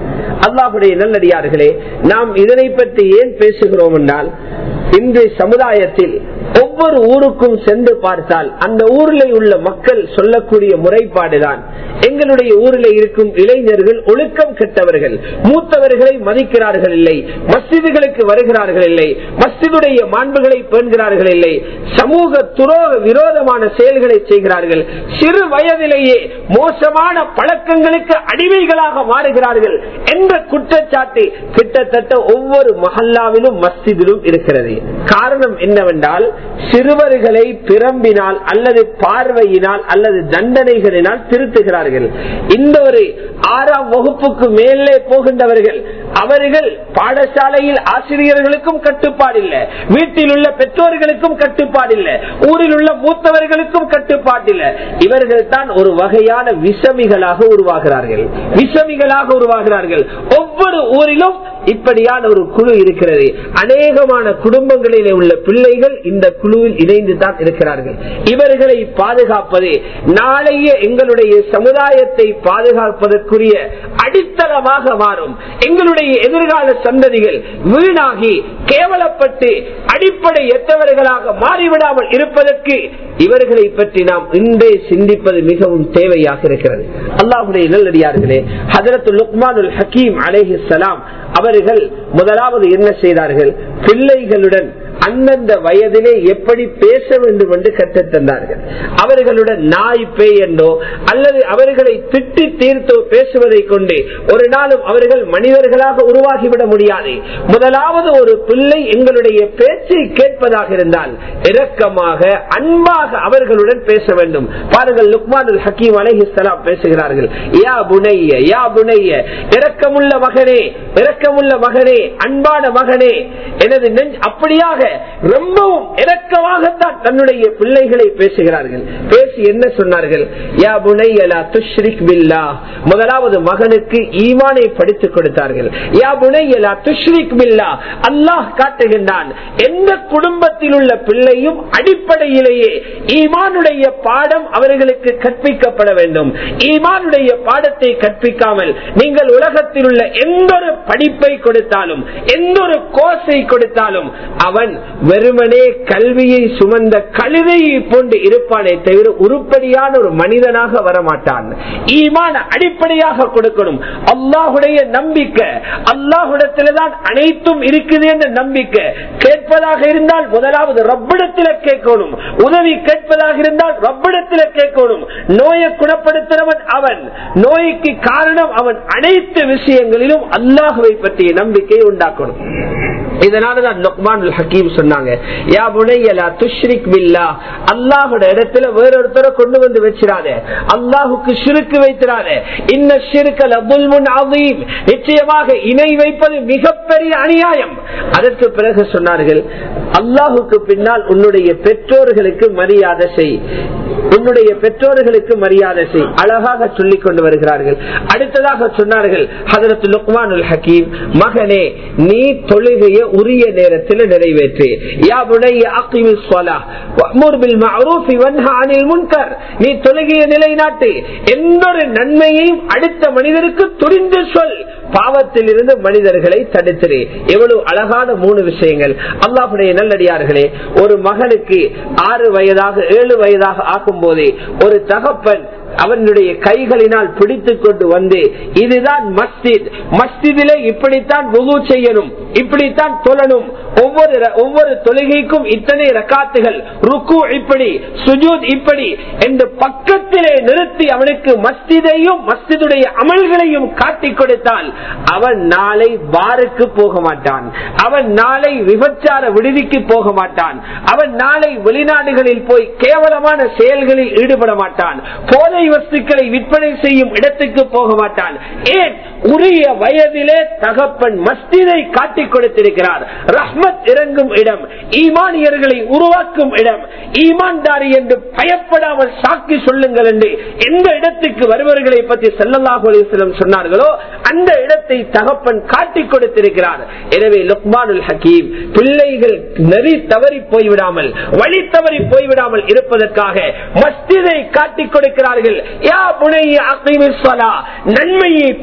அல்லாஹுடைய நல்லடியார்களே நாம் இதனை பற்றி ஏன் பேசுகிறோம் என்றால் இன்றைய சமுதாயத்தில் ஒவ்வொரு ஊருக்கும் சென்று பார்த்தால் அந்த ஊரில் உள்ள மக்கள் சொல்லக்கூடிய முறைப்பாடுதான் எங்களுடைய ஊரில் இருக்கும் இளைஞர்கள் ஒழுக்கம் கெட்டவர்கள் மூத்தவர்களை மதிக்கிறார்கள் இல்லை மஸ்ஜிதுகளுக்கு வருகிறார்கள் இல்லை மஸ்ஜிதுடைய மாண்புகளை பேண்கிறார்கள் இல்லை சமூக துரோக விரோதமான செயல்களை செய்கிறார்கள் சிறு வயதிலேயே மோசமான பழக்கங்களுக்கு அடிமைகளாக மாறுகிறார்கள் என்ற குற்றச்சாட்டு கிட்டத்தட்ட ஒவ்வொரு மஹல்லாவிலும் மஸ்ஜிதிலும் இருக்கிறது காரணம் என்னவென்றால் சிறுவர்களை பிரம்பினால் அல்லது பார்வையினால் அல்லது தண்டனைகளினால் திருத்துகிறார்கள் இந்த ஒரு ஆறாம் வகுப்புக்கு மேலே போகின்றவர்கள் அவர்கள் பாடசாலையில் ஆசிரியர்களுக்கும் கட்டுப்பாடு இல்லை வீட்டில் உள்ள பெற்றோர்களுக்கும் கட்டுப்பாடு இல்லை ஊரில் உள்ள மூத்தவர்களுக்கும் கட்டுப்பாடு இல்லை இவர்கள் தான் ஒரு வகையான விஷமிகளாக உருவாகிறார்கள் விஷமிகளாக உருவாகிறார்கள் ஒவ்வொரு ஊரிலும் இப்படியான ஒரு குழு இருக்கிறது அநேகமான குடும்பங்களிலே உள்ள பிள்ளைகள் இந்த குழுவில் இணைந்து தான் இருக்கிறார்கள் இவர்களை பாதுகாப்பது நாளைய எங்களுடைய சமுதாயத்தை பாதுகாப்பதற்குரிய அடித்தளமாக மாறும் எங்களுடைய எதிர்கால சந்ததிகள் வீணாகி கேவலப்பட்டு அடிப்படை எத்தவர்களாக மாறிவிடாமல் இருப்பதற்கு இவர்களை பற்றி நாம் இன்றே சிந்திப்பது மிகவும் தேவையாக இருக்கிறது அல்லாஹுடைய நல்லடியார்களே ஹதரத்து லுக்மானுல் ஹக்கீம் அலேஹி சலாம் அவர்கள் முதலாவது என்ன செய்தார்கள் பிள்ளைகளுடன் அந்தந்த வயதிலே எப்படி பேச வேண்டும் என்று கற்றுத் தந்தார்கள் அவர்களுடன் நாய் பேய் என்றோ அல்லது அவர்களை திட்டி தீர்த்தோ பேசுவதை கொண்டு ஒரு நாளும் அவர்கள் மனிதர்களாக உருவாகிவிட முடியாது முதலாவது ஒரு பிள்ளை எங்களுடைய பேச்சை கேட்பதாக இருந்தால் இரக்கமாக அன்பாக அவர்களுடன் பேச வேண்டும் பாருங்கள் லுக்மானுல் ஹக்கீம் அலைஹிஸ்லாம் பேசுகிறார்கள் யா புனைய யா புனைய இரக்கமுள்ள மகனே இரக்கமுள்ள மகனே அன்பான மகனே எனது நெஞ்சு அப்படியாக ரொம்பவும் இறக்கமாகத்தான் தன்னுடைய பிள்ளைகளை பேசுகிறார்கள் பேசி என்ன சொன்னார்கள் யா புனையலா துஷ்ரிக் பில்லா முதலாவது மகனுக்கு ஈமானை படித்துக் கொடுத்தார்கள் யா புனையலா துஷ்ரிக் பில்லா அல்லாஹ் காட்டுகின்றான் எந்த குடும்பத்தில் உள்ள பிள்ளையும் அடிப்படையிலேயே ஈமானுடைய பாடம் அவர்களுக்கு கற்பிக்கப்பட வேண்டும் ஈமானுடைய பாடத்தை கற்பிக்காமல் நீங்கள் உலகத்தில் உள்ள எந்த ஒரு படிப்பை கொடுத்தாலும் எந்த ஒரு கோர்ஸை கொடுத்தாலும் அவன் வெறுமனே கல்வியை சுமந்த கழுதையை போன்று இருப்பானே தவிர உருப்படியான ஒரு மனிதனாக வரமாட்டான் ஈமான அடிப்படையாக கொடுக்கணும் அல்லாஹுடைய நம்பிக்கை அல்லாஹுடத்தில்தான் அனைத்தும் இருக்குது என்ற நம்பிக்கை கேட்பதாக இருந்தால் முதலாவது ரப்பிடத்தில கேட்கணும் உதவி கேட்பதாக இருந்தால் ரப்பிடத்தில கேட்கணும் நோயை குணப்படுத்துறவன் அவன் நோய்க்கு காரணம் அவன் அனைத்து விஷயங்களிலும் அல்லாஹுவை பற்றிய நம்பிக்கையை உண்டாக்கணும் இதனாலதான் லொக்மான் ஹக்கீம் சொன்னாங்க யா புனையலா துஷ்ரிக் பில்லா அல்லாஹோட இடத்துல வேறொருத்தரை கொண்டு வந்து வச்சிடாத அல்லாஹுக்கு சிறுக்கு வைத்திராத இன்ன சிறுக்கல் அபுல்முன் அவீம் நிச்சயமாக இணை வைப்பது மிகப்பெரிய அநியாயம் அதற்கு பிறகு சொன்னார்கள் அல்லாஹுக்கு பின்னால் உன்னுடைய பெற்றோர்களுக்கு மரியாதை செய் உன்னுடைய பெற்றோர்களுக்கு மரியாதை செய் அழகாக சொல்லிக் கொண்டு வருகிறார்கள் அடுத்ததாக சொன்னார்கள் ஹதரத் லுக்மானுல் ஹக்கீம் மகனே நீ தொழுகைய உரிய நேரத்தில் நிறைவேற்று யா புனைய அக்கிமில் ஸலா வஅமுர் பில் மஅரூஃப் வன்ஹா அனில் முன்கர் நீ தொழுகையை நிலைநாட்டு எந்த ஒரு நன்மையையும் அடுத்த மனிதருக்கு துரிந்து சொல் பாவத்தில் இருந்து மனிதர்களை தடுத்திரு எவ்வளவு அழகான மூணு விஷயங்கள் அல்லாஹுடைய நல்லடியார்களே ஒரு மகனுக்கு ஆறு வயதாக ஏழு வயதாக ஆக்கும் போதே ஒரு தகப்பன் அவனுடைய கைகளினால் பிடித்துக் கொண்டு வந்து இதுதான் மஸ்ஜித் மஸ்ஜிதிலே இப்படித்தான் வுது செய்யணும் இப்படித்தான் தொழணும் ஒவ்வொரு ஒவ்வொரு தொழுகைக்கும் இத்தனை ரக்காத்துகள் ருக்கு இப்படி சுஜூத் இப்படி என்று பக்கத்திலே நிறுத்தி அவனுக்கு மஸ்ஜிதையும் மஸ்ஜிதுடைய அமல்களையும் காட்டிக் கொடுத்தால் அவன் நாளை பாருக்கு போக மாட்டான் அவன் நாளை விபச்சார விடுதிக்கு போக மாட்டான் அவன் நாளை வெளிநாடுகளில் போய் கேவலமான செயல்களில் ஈடுபட மாட்டான் போதை வஸ்துக்களை விற்பனை செய்யும் இடத்துக்கு போக மாட்டான் ஏன் உரிய வயதிலே தகப்பன் மஸ்திதை காட்டிக் கொடுத்திருக்கிறார் ரஹ்மத் இறங்கும் இடம் ஈமானியர்களை உருவாக்கும் இடம் ஈமான்தாரி என்று பயப்படாமல் சாக்கி சொல்லுங்கள் என்று எந்த இடத்துக்கு வருவர்களை பற்றி செல்லல்லாஹு அலிஸ்லம் சொன்னார்களோ அந்த இடத்தை தகப்பன் காட்டிக் கொடுத்திருக்கிறார் எனவே லுக்மானுல் ஹக்கீம் பிள்ளைகள் நெறி தவறி போய்விடாமல் வழி தவறி போய்விடாமல் இருப்பதற்காக மஸ்திதை காட்டிக் கொடுக்கிறார்கள் யா புனைய அகிமிஸ்வலா நன்மையை பேச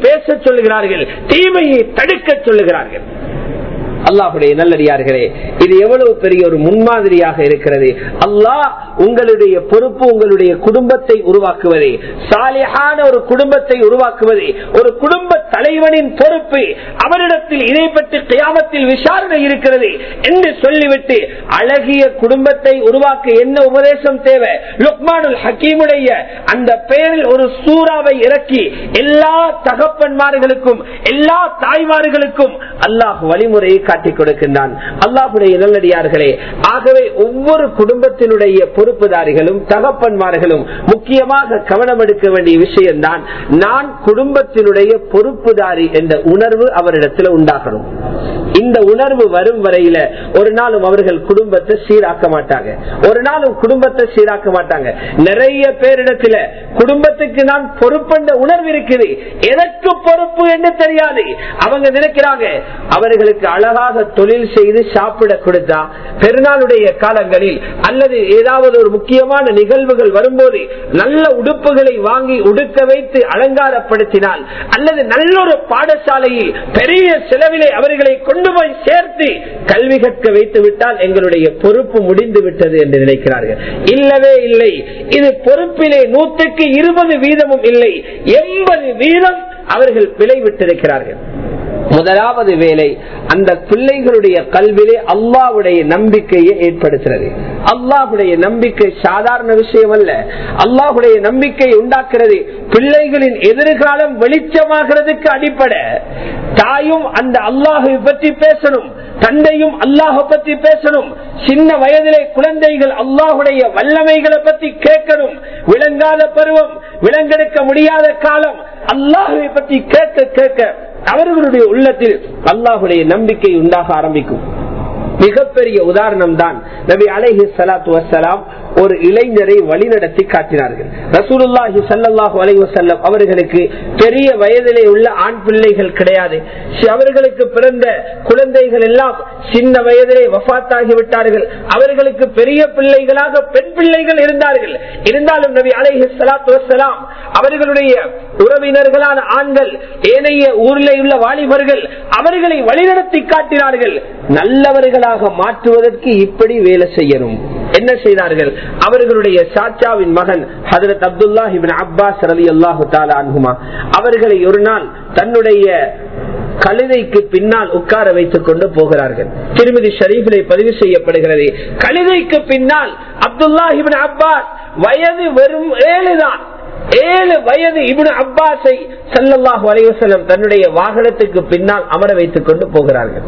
சொல்லுகிறார்கள் தீமையை தடுக்க சொல்லுகிறார்கள் அல்லாஹுடைய நல்லடியார்களே இது எவ்வளவு பெரிய ஒரு முன்மாதிரியாக இருக்கிறது அல்லாஹ் உங்களுடைய பொறுப்பு உங்களுடைய குடும்பத்தை உருவாக்குவதே சாலியான ஒரு குடும்பத்தை உருவாக்குவதே ஒரு குடும்ப தலைவனின் பொறுப்பு அவரிடத்தில் இதை பற்றி கியாமத்தில் விசாரணை இருக்கிறது என்று சொல்லிவிட்டு அழகிய குடும்பத்தை உருவாக்க என்ன உபதேசம் தேவை லுக்மானுல் ஹக்கீமுடைய அந்த பெயரில் ஒரு சூறாவை இறக்கி எல்லா தகப்பன்மார்களுக்கும் எல்லா தாய்மார்களுக்கும் அல்லாஹ் வழிமுறையை காட்டிக் கொடுக்கின்றான் அல்லாஹுடைய நல்லடியார்களே ஆகவே ஒவ்வொரு குடும்பத்தினுடைய பொறுப்புதாரிகளும் தகப்பன்மார்களும் முக்கியமாக கவனம் எடுக்க வேண்டிய விஷயம்தான் நான் குடும்பத்தினுடைய பொறுப்புதாரி என்ற உணர்வு அவரிடத்தில் உண்டாகணும் இந்த உணர்வு வரும் வரையில ஒரு நாளும் அவர்கள் குடும்பத்தை சீராக்க மாட்டாங்க ஒரு நாளும் குடும்பத்தை சீராக்க மாட்டாங்க நிறைய பேரிடத்துல குடும்பத்துக்கு நான் பொறுப்பென்ற உணர்வு இருக்குது எதற்கு பொறுப்பு என்று தெரியாது அவங்க நினைக்கிறாங்க அவர்களுக்கு அழகாக தொழில் செய்து சாப்பிட கொடுத்தா பெருநாளுடைய காலங்களில் அல்லது ஏதாவது ஒரு முக்கியமான நிகழ்வுகள் வரும்போது நல்ல உடுப்புகளை வாங்கி உடுக்க வைத்து அலங்காரப்படுத்தினால் அல்லது நல்ல ஒரு பாடசாலையில் பெரிய செலவிலே அவர்களை கொண்டு போய் சேர்த்து கல்வி கற்க வைத்து விட்டால் எங்களுடைய பொறுப்பு முடிந்து விட்டது என்று நினைக்கிறார்கள் இல்லவே இல்லை இது பொறுப்பிலே நூற்றுக்கு இருபது வீதமும் இல்லை எண்பது வீதம் அவர்கள் பிழை விட்டிருக்கிறார்கள் முதலாவது வேலை அந்த பிள்ளைகளுடைய கல்வியிலே அல்லாவுடைய நம்பிக்கையை ஏற்படுத்துறது அல்லாஹுடைய நம்பிக்கை சாதாரண விஷயம் அல்ல அல்லாஹுடைய நம்பிக்கையை உண்டாக்குறது பிள்ளைகளின் எதிர்காலம் வெளிச்சமாகிறதுக்கு அடிப்படை தாயும் அந்த அல்லாஹை பற்றி பேசணும் தந்தையும் அல்லாஹ பற்றி பேசணும் சின்ன வயதிலே குழந்தைகள் அல்லாஹுடைய வல்லமைகளை பற்றி கேட்கணும் விளங்காத பருவம் விலங்கெடுக்க முடியாத காலம் அல்லாஹை பற்றி கேட்க கேட்க அவர்களுடைய உள்ளத்தில் அல்லாஹுடைய நம்பிக்கை உண்டாக ஆரம்பிக்கும் மிகப்பெரிய உதாரணம் தான் நபி அலைஹி சலாத்து வசலாம் ஒரு இளைஞரை வழிநடத்தி காட்டினார்கள் ரசூலுல்லாஹி சல்லாஹு அலைஹி வசல்லம் அவர்களுக்கு பெரிய வயதிலே உள்ள ஆண் பிள்ளைகள் கிடையாது அவர்களுக்கு பிறந்த குழந்தைகள் எல்லாம் சின்ன வயதிலே வஃத்தாகி விட்டார்கள் அவர்களுக்கு பெரிய பிள்ளைகளாக பெண் பிள்ளைகள் இருந்தார்கள் இருந்தாலும் நபி அலைஹி சலாத்து வசலாம் அவர்களுடைய உறவினர்களான ஆண்கள் ஏனைய ஊரில் உள்ள வாலிபர்கள் அவர்களை வழிநடத்தி காட்டினார்கள் நல்லவர்களாக மாற்றுவதற்கு இப்படி வேலை செய்யணும் என்ன செய்தார்கள் அவர்களுடைய சாச்சாவின் மகன் ஹதரத் அப்துல்லா இபின் அப்பாஸ் ரலி அல்லாஹு அன்ஹுமா அவர்களை ஒரு நாள் தன்னுடைய கழுதைக்கு பின்னால் உட்கார வைத்துக் கொண்டு போகிறார்கள் திருமதி ஷரீஃபிலே பதிவு செய்யப்படுகிறது கழுதைக்கு பின்னால் அப்துல்லா இபின் அப்பாஸ் வயது வெறும் ஏழுதான் ஏழு வயது இபுன் அப்பாஸை சல்லாஹு அலைவசலம் தன்னுடைய வாகனத்துக்கு பின்னால் அமர வைத்துக் கொண்டு போகிறார்கள்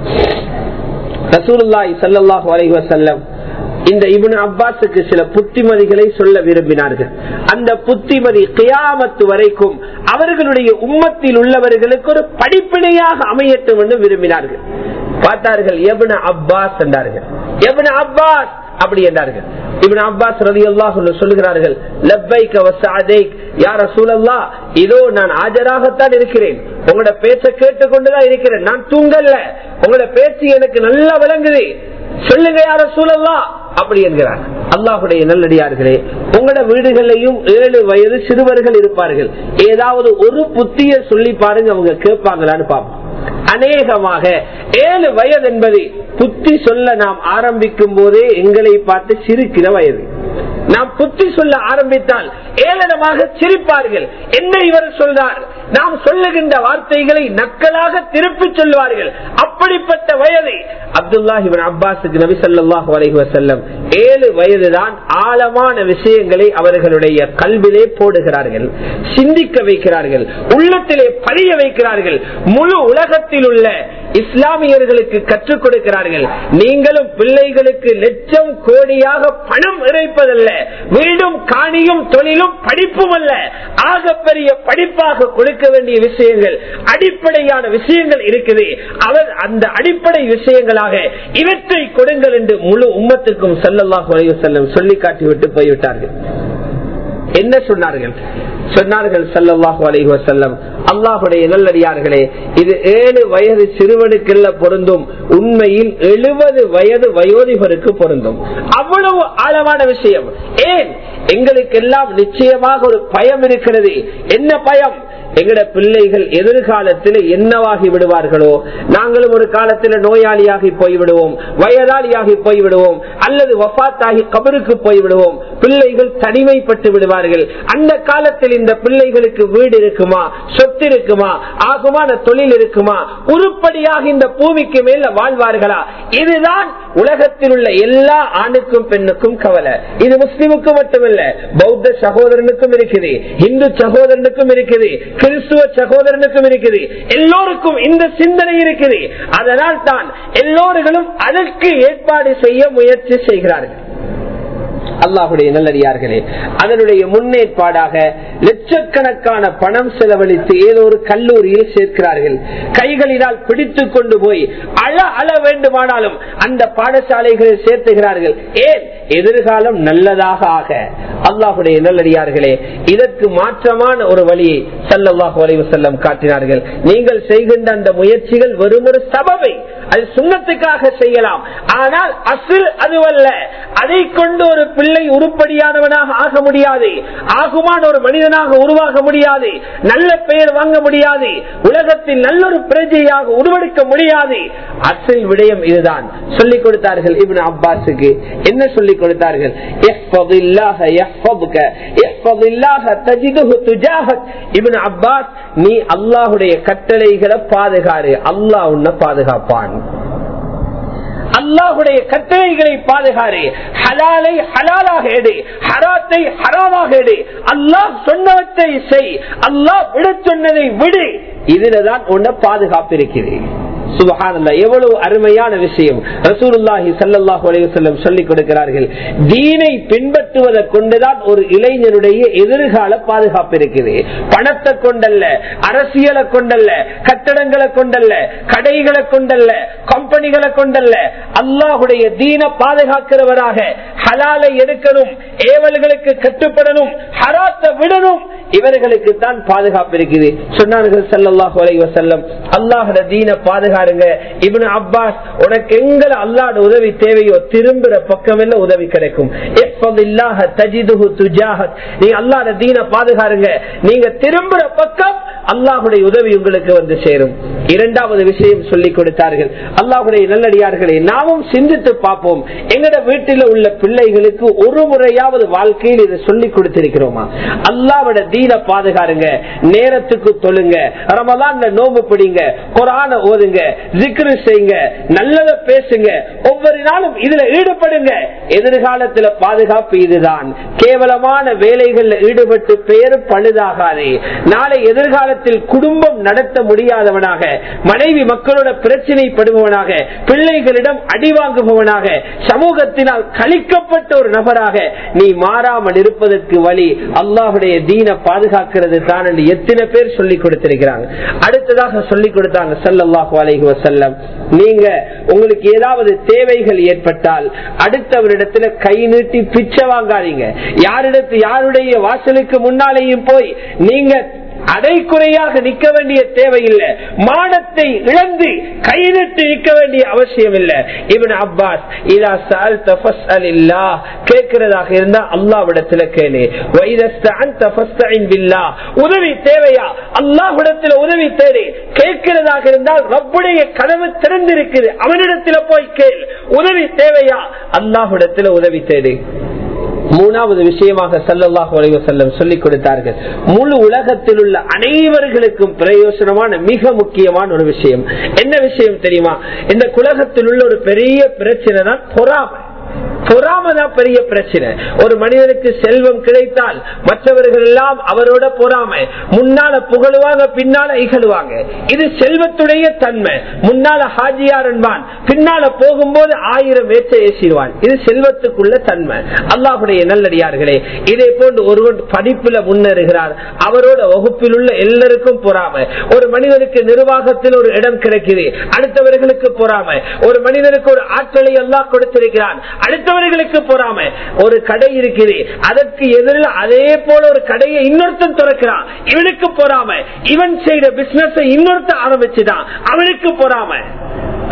ரசூலுல்லாய் சல்லாஹு அலைவசல்லம் இந்த இபுன் அப்பாஸுக்கு சில புத்திமதிகளை சொல்ல விரும்பினார்கள் அந்த புத்திமதி கியாமத்து வரைக்கும் அவர்களுடைய உம்மத்தில் உள்ளவர்களுக்கு ஒரு படிப்பினையாக அமையட்டும் என்று விரும்பினார்கள் பார்த்தார்கள் எபுன அப்பாஸ் என்றார்கள் எபுன அப்பாஸ் அப்படி என்றார்கள் இவன் அப்பாஸ் ரதி அல்லாஹ் சொல்லுகிறார்கள் லப்பைக் அவசாதைக் யார சூழல்லா இதோ நான் ஆஜராகத்தான் இருக்கிறேன் உங்களோட பேச்ச கேட்டுக்கொண்டுதான் இருக்கிறேன் நான் தூங்கல்ல உங்களோட பேச்சு எனக்கு நல்லா விளங்குது சொல்லுங்க யார சூழல்லா அப்படி என்கிறார் அல்லாஹுடைய நல்லடியார்களே உங்களோட வீடுகளையும் ஏழு வயது சிறுவர்கள் இருப்பார்கள் ஏதாவது ஒரு புத்திய சொல்லி பாருங்க அவங்க கேட்பாங்களான்னு பார்ப்போம் அநேகமாக ஏழு வயது என்பது புத்தி சொல்ல நாம் ஆரம்பிக்கும் போதே எங்களை பார்த்து சிரிக்கிற வயது நாம் புத்தி சொல்ல ஆரம்பித்தால் ஏளனமாக சிரிப்பார்கள் என்ன இவர் சொல்றார் நாம் சொல்லுகின்ற வார்த்தைகளை நக்கலாக திருப்பி சொல்வார்கள் அப்படிப்பட்ட வயதை அப்துல்லாஹிபின் அப்பாஸுக்கு நபி சொல்லாஹு அலைஹி வசல்லம் ஏழு வயதுதான் ஆழமான விஷயங்களை அவர்களுடைய கல்விலே போடுகிறார்கள் சிந்திக்க வைக்கிறார்கள் உள்ளத்திலே பதிய வைக்கிறார்கள் முழு உலகத்தில் உள்ள இஸ்லாமியர்களுக்கு கற்றுக் கொடுக்கிறார்கள் நீங்களும் பிள்ளைகளுக்கு லட்சம் கோடியாக பணம் இறைப்பதல்ல வீடும் காணியும் தொழிலும் படிப்பும் அல்ல ஆகப்பெரிய படிப்பாக கொடுக்க வேண்டிய விஷயங்கள் அடிப்படையான விஷயங்கள் இருக்குது அவர் அந்த அடிப்படை விஷயங்களாக இவற்றை கொடுங்கள் என்று முழு உம்மத்துக்கும் செல்லல்லாஹ் செல்லும் சொல்லி காட்டிவிட்டு போய்விட்டார்கள் என்ன சொன்னார்கள் சொன்னார்கள் சல்லாஹூ அலஹி வசல்லம் அல்லாஹுடைய நல்லடியார்களே இது ஏழு வயது சிறுவனுக்கெல்ல பொருந்தும் உண்மையில் எழுபது வயது வயோதிபருக்கு பொருந்தும் அவ்வளவு ஆழமான விஷயம் ஏன் எங்களுக்கு எல்லாம் நிச்சயமாக ஒரு பயம் இருக்கிறது என்ன பயம் எங்கட பிள்ளைகள் எதிர்காலத்தில் என்னவாகி விடுவார்களோ நாங்களும் ஒரு காலத்தில் நோயாளியாகி போய்விடுவோம் வயதாளியாகி போய்விடுவோம் அல்லது வஃத்தாகி கபருக்கு போய்விடுவோம் பிள்ளைகள் தனிமைப்பட்டு விடுவார்கள் அந்த காலத்தில் இந்த பிள்ளைகளுக்கு வீடு இருக்குமா சொத்து இருக்குமா ஆகுமான தொழில் இருக்குமா உருப்படியாக இந்த பூமிக்கு மேல வாழ்வார்களா இதுதான் உலகத்தில் உள்ள எல்லா ஆணுக்கும் பெண்ணுக்கும் கவலை இது முஸ்லிமுக்கு மட்டுமல்ல பௌத்த சகோதரனுக்கும் இருக்குது இந்து சகோதரனுக்கும் இருக்குது கிறிஸ்துவ சகோதரனுக்கும் இருக்குது எல்லோருக்கும் இந்த சிந்தனை இருக்குது அதனால் தான் எல்லோர்களும் அதற்கு ஏற்பாடு செய்ய முயற்சி செய்கிறார்கள் அல்லாஹுடைய நல்லடியார்களே அதனுடைய முன்னேற்பாடாக லட்சக்கணக்கான பணம் செலவழித்து ஏதோ ஒரு கல்லூரியில் சேர்க்கிறார்கள் கைகளினால் பிடித்துக் கொண்டு போய் அழ அழ வேண்டுமானாலும் அந்த பாடசாலைகளில் சேர்த்துகிறார்கள் ஏன் எதிர்காலம் நல்லதாக ஆக அல்லாஹுடைய நல்லடியார்களே இதற்கு மாற்றமான ஒரு வழியை சல்லல்லாஹு அலைவு செல்லம் காட்டினார்கள் நீங்கள் செய்கின்ற அந்த முயற்சிகள் வெறும் ஒரு சபவை அது சுண்ணத்துக்காக செய்யலாம் ஆனால் அசில் அதுவல்ல அதை கொண்டு ஒரு பிள்ளை உருப்படியானவனாக ஆக முடியாது ஆகுமான ஒரு மனிதனாக உருவாக முடியாது நல்ல பெயர் வாங்க முடியாது உலகத்தில் நல்ல ஒரு பிரஜையாக உருவெடுக்க முடியாது அசில் விடயம் இதுதான் சொல்லிக் கொடுத்தார்கள் இவன் அப்பாஸுக்கு என்ன சொல்லிக் கொடுத்தார்கள் இவன் அப்பாஸ் நீ அல்லாஹுடைய கட்டளைகளை பாதுகாரு அல்லாஹ் உன்னை பாதுகாப்பான் அல்லாஹுடைய கட்டளைகளை பாதுகாரு ஹலாலை ஹலாலாக எடு ஹராத்தை ஹராமாக எடு அல்லாஹ் சொன்னவற்றை செய் அல்லாஹ் விட சொன்னதை விடு இதுலதான் உன்னை பாதுகாப்பு இருக்கிறேன் சுபஹானல்லா எவ்வளவு அருமையான விஷயம் ரசூலுல்லாஹி சல்லாஹூ அலைவசல்லம் சொல்லிக் கொடுக்கிறார்கள் தீனை பின்பற்றுவதை கொண்டுதான் ஒரு இளைஞனுடைய எதிர்கால பாதுகாப்பு இருக்குது பணத்தை கொண்டல்ல அரசியலை கொண்டல்ல கட்டடங்களை கொண்டல்ல கடைகளை கொண்டல்ல கம்பெனிகளை கொண்டல்ல அல்லாஹுடைய தீன பாதுகாக்கிறவராக ஹலாலை எடுக்கணும் ஏவல்களுக்கு கட்டுப்படணும் ஹராத்தை விடணும் இவர்களுக்கு தான் பாதுகாப்பு இருக்குது சொன்னார்கள் சல்லாஹூ அலைவசல்லம் அல்லாஹோட தீன பாதுகாப்பு பாருங்க இவனு அப்பாஸ் உனக்கு எங்களை அல்லாட உதவி தேவையோ திரும்புற பக்கம் எல்லாம் உதவி கிடைக்கும் நீ அல்லாட தீன பாதுகாருங்க நீங்க திரும்புற பக்கம் அல்லாஹுடைய உதவி உங்களுக்கு வந்து சேரும் இரண்டாவது விஷயம் சொல்லிக் கொடுத்தார்கள் அல்லாஹுடைய நல்லடியார்களை நாமும் சிந்தித்து பார்ப்போம் எங்கட வீட்டில் உள்ள பிள்ளைகளுக்கு ஒரு முறையாவது வாழ்க்கையில் இதை சொல்லிக் கொடுத்திருக்கிறோமா அல்லாவோட தீன பாதுகாருங்க நேரத்துக்கு தொழுங்க ரமலான்ல நோம்பு பிடிங்க குரான ஓதுங்க ஜிக்ரு செய்யுங்க நல்லத பேசுங்க ஒவ்வொரு நாளும் இதுல ஈடுபடுங்க எதிர்காலத்துல பாதுகாப்பு இதுதான் கேவலமான வேலைகள்ல ஈடுபட்டு பெயர் பழுதாகாதே நாளை எதிர்காலத்தில் குடும்பம் நடத்த முடியாதவனாக மனைவி மக்களோட பிரச்சனைப்படுபவனாக பிள்ளைகளிடம் அடி வாங்குபவனாக சமூகத்தினால் கழிக்கப்பட்ட ஒரு நபராக நீ மாறாமல் இருப்பதற்கு வழி அல்லாஹுடைய தீன பாதுகாக்கிறது தான் என்று எத்தனை பேர் சொல்லிக் கொடுத்திருக்கிறாங்க அடுத்ததாக சொல்லிக் கொடுத்தாங்க சல்லாஹூ அலைஹி வசல்லம் நீங்க உங்களுக்கு ஏதாவது தேவைகள் ஏற்பட்டால் அடுத்தவரிடத்துல கை நீட்டி பிச்சை வாங்காதீங்க யாரிடத்து யாருடைய வாசலுக்கு முன்னாலேயும் போய் நீங்க அடைக்குறையாக நிற்க வேண்டிய தேவையில்லை மானத்தை இழந்து கைநட்டு நிற்க வேண்டிய அவசியம் இல்லை இவன் அப்பாஸ் இதா சால் தபஸ் அல்லா கேட்கிறதாக இருந்தா அல்லாவிடத்துல கேளு உதவி தேவையா அல்லாஹ்விடத்தில் உதவி தேடு கேட்கிறதாக இருந்தால் ரப்புடைய கனவு திறந்திருக்குது அவனிடத்துல போய் கேள் உதவி தேவையா அல்லாஹ்விடத்துல உதவி தேடு மூணாவது விஷயமாக சல்லல்லாஹு அலைவ செல்லம் சொல்லிக் கொடுத்தார்கள் முழு உலகத்தில் உள்ள அனைவர்களுக்கும் பிரயோசனமான மிக முக்கியமான ஒரு விஷயம் என்ன விஷயம் தெரியுமா இந்த குலகத்தில் உள்ள ஒரு பெரிய பிரச்சனை தான் பொறாமை பொறாமதான் பெரிய பிரச்சனை ஒரு மனிதனுக்கு செல்வம் கிடைத்தால் மற்றவர்கள் எல்லாம் அவரோட பொறாமை முன்னால புகழுவாங்க பின்னால இகழுவாங்க இது செல்வத்துடைய தன்மை முன்னால ஹாஜியார் என்பான் பின்னால போகும்போது ஆயிரம் ஏற்ற ஏசிடுவான் இது செல்வத்துக்குள்ள தன்மை அல்லாஹுடைய நல்லடியார்களே இதே போன்று ஒருவன் படிப்புல முன்னேறுகிறார் அவரோட வகுப்பில் உள்ள எல்லாருக்கும் பொறாமை ஒரு மனிதனுக்கு நிர்வாகத்தில் ஒரு இடம் கிடைக்குது அடுத்தவர்களுக்கு பொறாமை ஒரு மனிதனுக்கு ஒரு ஆற்றலை எல்லாம் கொடுத்திருக்கிறான் அடுத்தவர்களுக்கு பொறாம ஒரு கடை இருக்குது அதற்கு எதிரில் அதே போல ஒரு கடையை இன்னொருத்தன் திறக்கிறான் இவனுக்கு பொறாம இவன் செய்த பிசினஸ் இன்னொருத்த ஆரம்பிச்சுதான் அவனுக்கு பொறாம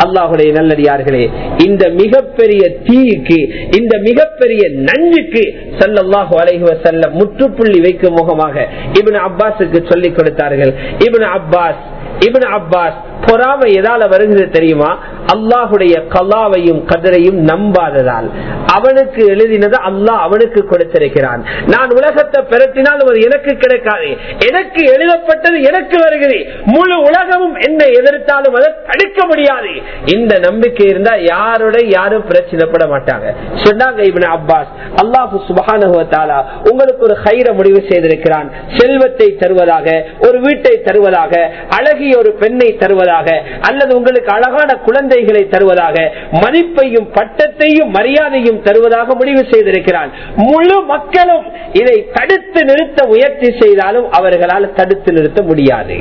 அல்லாஹுடைய நல்லடியார்களே இந்த மிகப்பெரிய தீக்கு இந்த மிகப்பெரிய நஞ்சுக்கு சல்லல்லாஹு அலைஹி வஸல்லம் முற்றுப்புள்ளி வைக்கும் முகமாக இப்னு அப்பாஸுக்கு சொல்லிக் கொடுத்தார்கள் இப்னு அப்பாஸ் இப்னு அப்பாஸ் பொறாமை எதால வருகிறது தெரியுமா அல்லாஹுடைய கலாவையும் கதரையும் நம்பாததால் அவனுக்கு எழுதினது அல்லாஹ் அவனுக்கு கொடுத்திருக்கிறான் நான் உலகத்தை பெரட்டினால் அது எனக்கு கிடைக்காது எனக்கு எழுதப்பட்டது எனக்கு வருகிறது முழு உலகமும் என்ன எதிர்த்தாலும் அதை தடுக்க முடியாது இந்த நம்பிக்கை இருந்தா யாரோட யாரும் பிரச்சனைப்பட மாட்டாங்க சொன்னாங்க இவன் அப்பாஸ் அல்லாஹு சுபகானுவத்தாலா உங்களுக்கு ஒரு ஹைர முடிவு செய்திருக்கிறான் செல்வத்தை தருவதாக ஒரு வீட்டை தருவதாக அழகிய ஒரு பெண்ணை தருவதாக அல்லது உங்களுக்கு அழகான குழந்தைகளை தருவதாக மதிப்பையும் பட்டத்தையும் மரியாதையும் தருவதாக முடிவு செய்திருக்கிறான் முழு மக்களும் இதை தடுத்து நிறுத்த முயற்சி செய்தாலும் அவர்களால் தடுத்து நிறுத்த முடியாது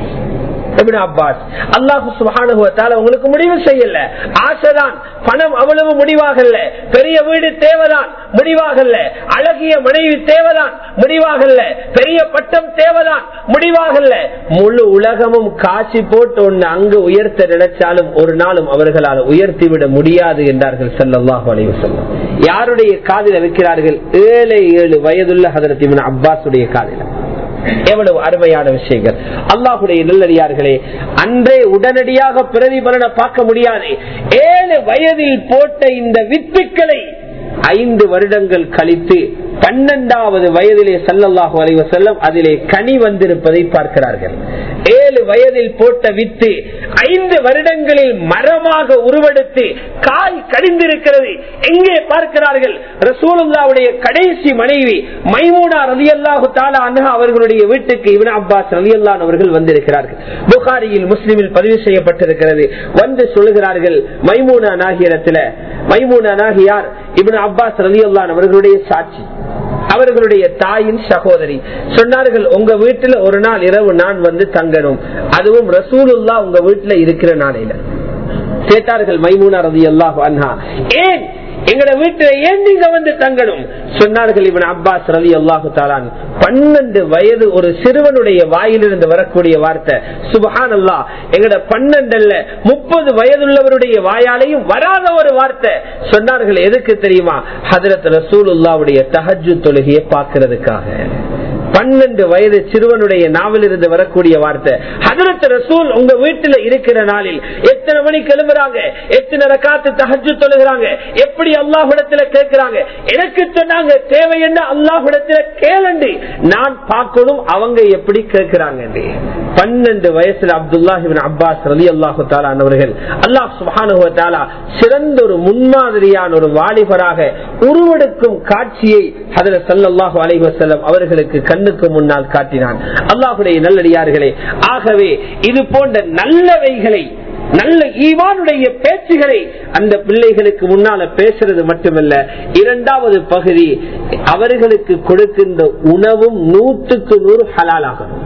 அப்பாஸ் அல்லாஹு சுபானுவத்தால உங்களுக்கு முடிவு செய்யல ஆசைதான் பணம் அவ்வளவு முடிவாகல பெரிய வீடு தேவைதான் முடிவாகல அழகிய மனைவி தேவைதான் முடிவாகல பெரிய பட்டம் தேவைதான் முடிவாகல முழு உலகமும் காட்சி போட்டு ஒண்ணு அங்கு உயர்த்த நினைச்சாலும் ஒரு நாளும் அவர்களால் உயர்த்தி விட முடியாது என்றார்கள் செல்லல்லாஹு அலைவு செல்லம் யாருடைய காதில் வைக்கிறார்கள் ஏழை ஏழு வயதுள்ள ஹதரத்தின் அப்பாசுடைய காதில எவ்வளவு அருமையான விஷயங்கள் அல்லாஹுடைய நல்லடியார்களே அன்றே உடனடியாக பிரதிபலனை பார்க்க முடியாது ஏழு வயதில் போட்ட இந்த வித்துக்களை ஐந்து வருடங்கள் கழித்து பன்னெண்டாவது வயதிலே சல்லல்லாஹு அலைவ செல்லம் அதிலே கனி வந்திருப்பதை பார்க்கிறார்கள் ஏழு வயதில் போட்ட வித்து ஐந்து வருடங்களில் மரமாக உருவெடுத்து காய் கடிந்திருக்கிறது எங்கே பார்க்கிறார்கள் ரசூலுல்லாவுடைய கடைசி மனைவி மைமூனா ரதி அல்லாஹு தாலா அன்ஹா அவர்களுடைய வீட்டுக்கு இவன் அப்பாஸ் ரதி அல்லான் அவர்கள் வந்திருக்கிறார்கள் புகாரியில் முஸ்லிமில் பதிவு செய்யப்பட்டிருக்கிறது வந்து சொல்லுகிறார்கள் மைமூனா நாகியரத்தில் மைமூனா நாகியார் இவன் அப்பாஸ் ரதி அல்லான் அவர்களுடைய சாட்சி அவர்களுடைய தாயின் சகோதரி சொன்னார்கள் உங்க வீட்டுல ஒரு நாள் இரவு நான் வந்து தங்கணும் அதுவும் ரசூலுல்லா உங்க வீட்டுல இருக்கிற நாளையில கேட்டார்கள் மைமூனா ரதி அல்லாஹ் அண்ணா ஏன் எங்கட வீட்டுல ஏன் நீங்க வந்து தங்கணும் சொன்னார்கள் இவன் அப்பாஸ் ரவி அல்லாஹு தாலான் பன்னெண்டு வயது ஒரு சிறுவனுடைய வாயிலிருந்து வரக்கூடிய வார்த்தை சுபஹான் அல்லா எங்கட பன்னெண்டுல முப்பது வயதுள்ளவருடைய வாயாலையும் வராத ஒரு வார்த்தை சொன்னார்கள் எதுக்கு தெரியுமா ஹதரத் ரசூலுல்லாவுடைய தஹஜு தொழுகையை பார்க்கறதுக்காக பன்னெண்டு வயது சிறுவனுடைய நாவல் இருந்து வரக்கூடிய வார்த்தை ஹதரத் ரசூல் உங்க வீட்டுல இருக்கிற நாளில் எத்தனை மணிக்கு எழும்புறாங்க எத்தனை ரக்காத்து தகஜு தொழுகிறாங்க எப்படி அல்லாஹிடத்துல கேட்கிறாங்க எனக்கு சொன்னாங்க தேவை என்ன அல்லாஹிடத்துல கேளண்டி நான் பார்க்கணும் அவங்க எப்படி கேட்கிறாங்க பன்னெண்டு வயசுல அப்துல்லாஹிபின் அப்பாஸ் ரலி அல்லாஹு தாலானவர்கள் அல்லாஹ் சுபானுவத்தாலா சிறந்த ஒரு முன்மாதிரியான ஒரு வாலிபராக உருவெடுக்கும் காட்சியை அதில் சல்லாஹூ அலைவசல்லம் அவர்களுக்கு கண்ணுக்கு முன்னால் காட்டினான் அல்லாஹுடைய நல்லடியார்களே ஆகவே இது போன்ற நல்லவைகளை நல்ல ஈவானுடைய பேச்சுகளை அந்த பிள்ளைகளுக்கு முன்னால பேசுறது மட்டுமல்ல இரண்டாவது பகுதி அவர்களுக்கு கொடுக்கின்ற உணவும் நூற்றுக்கு நூறு ஹலாலாகணும்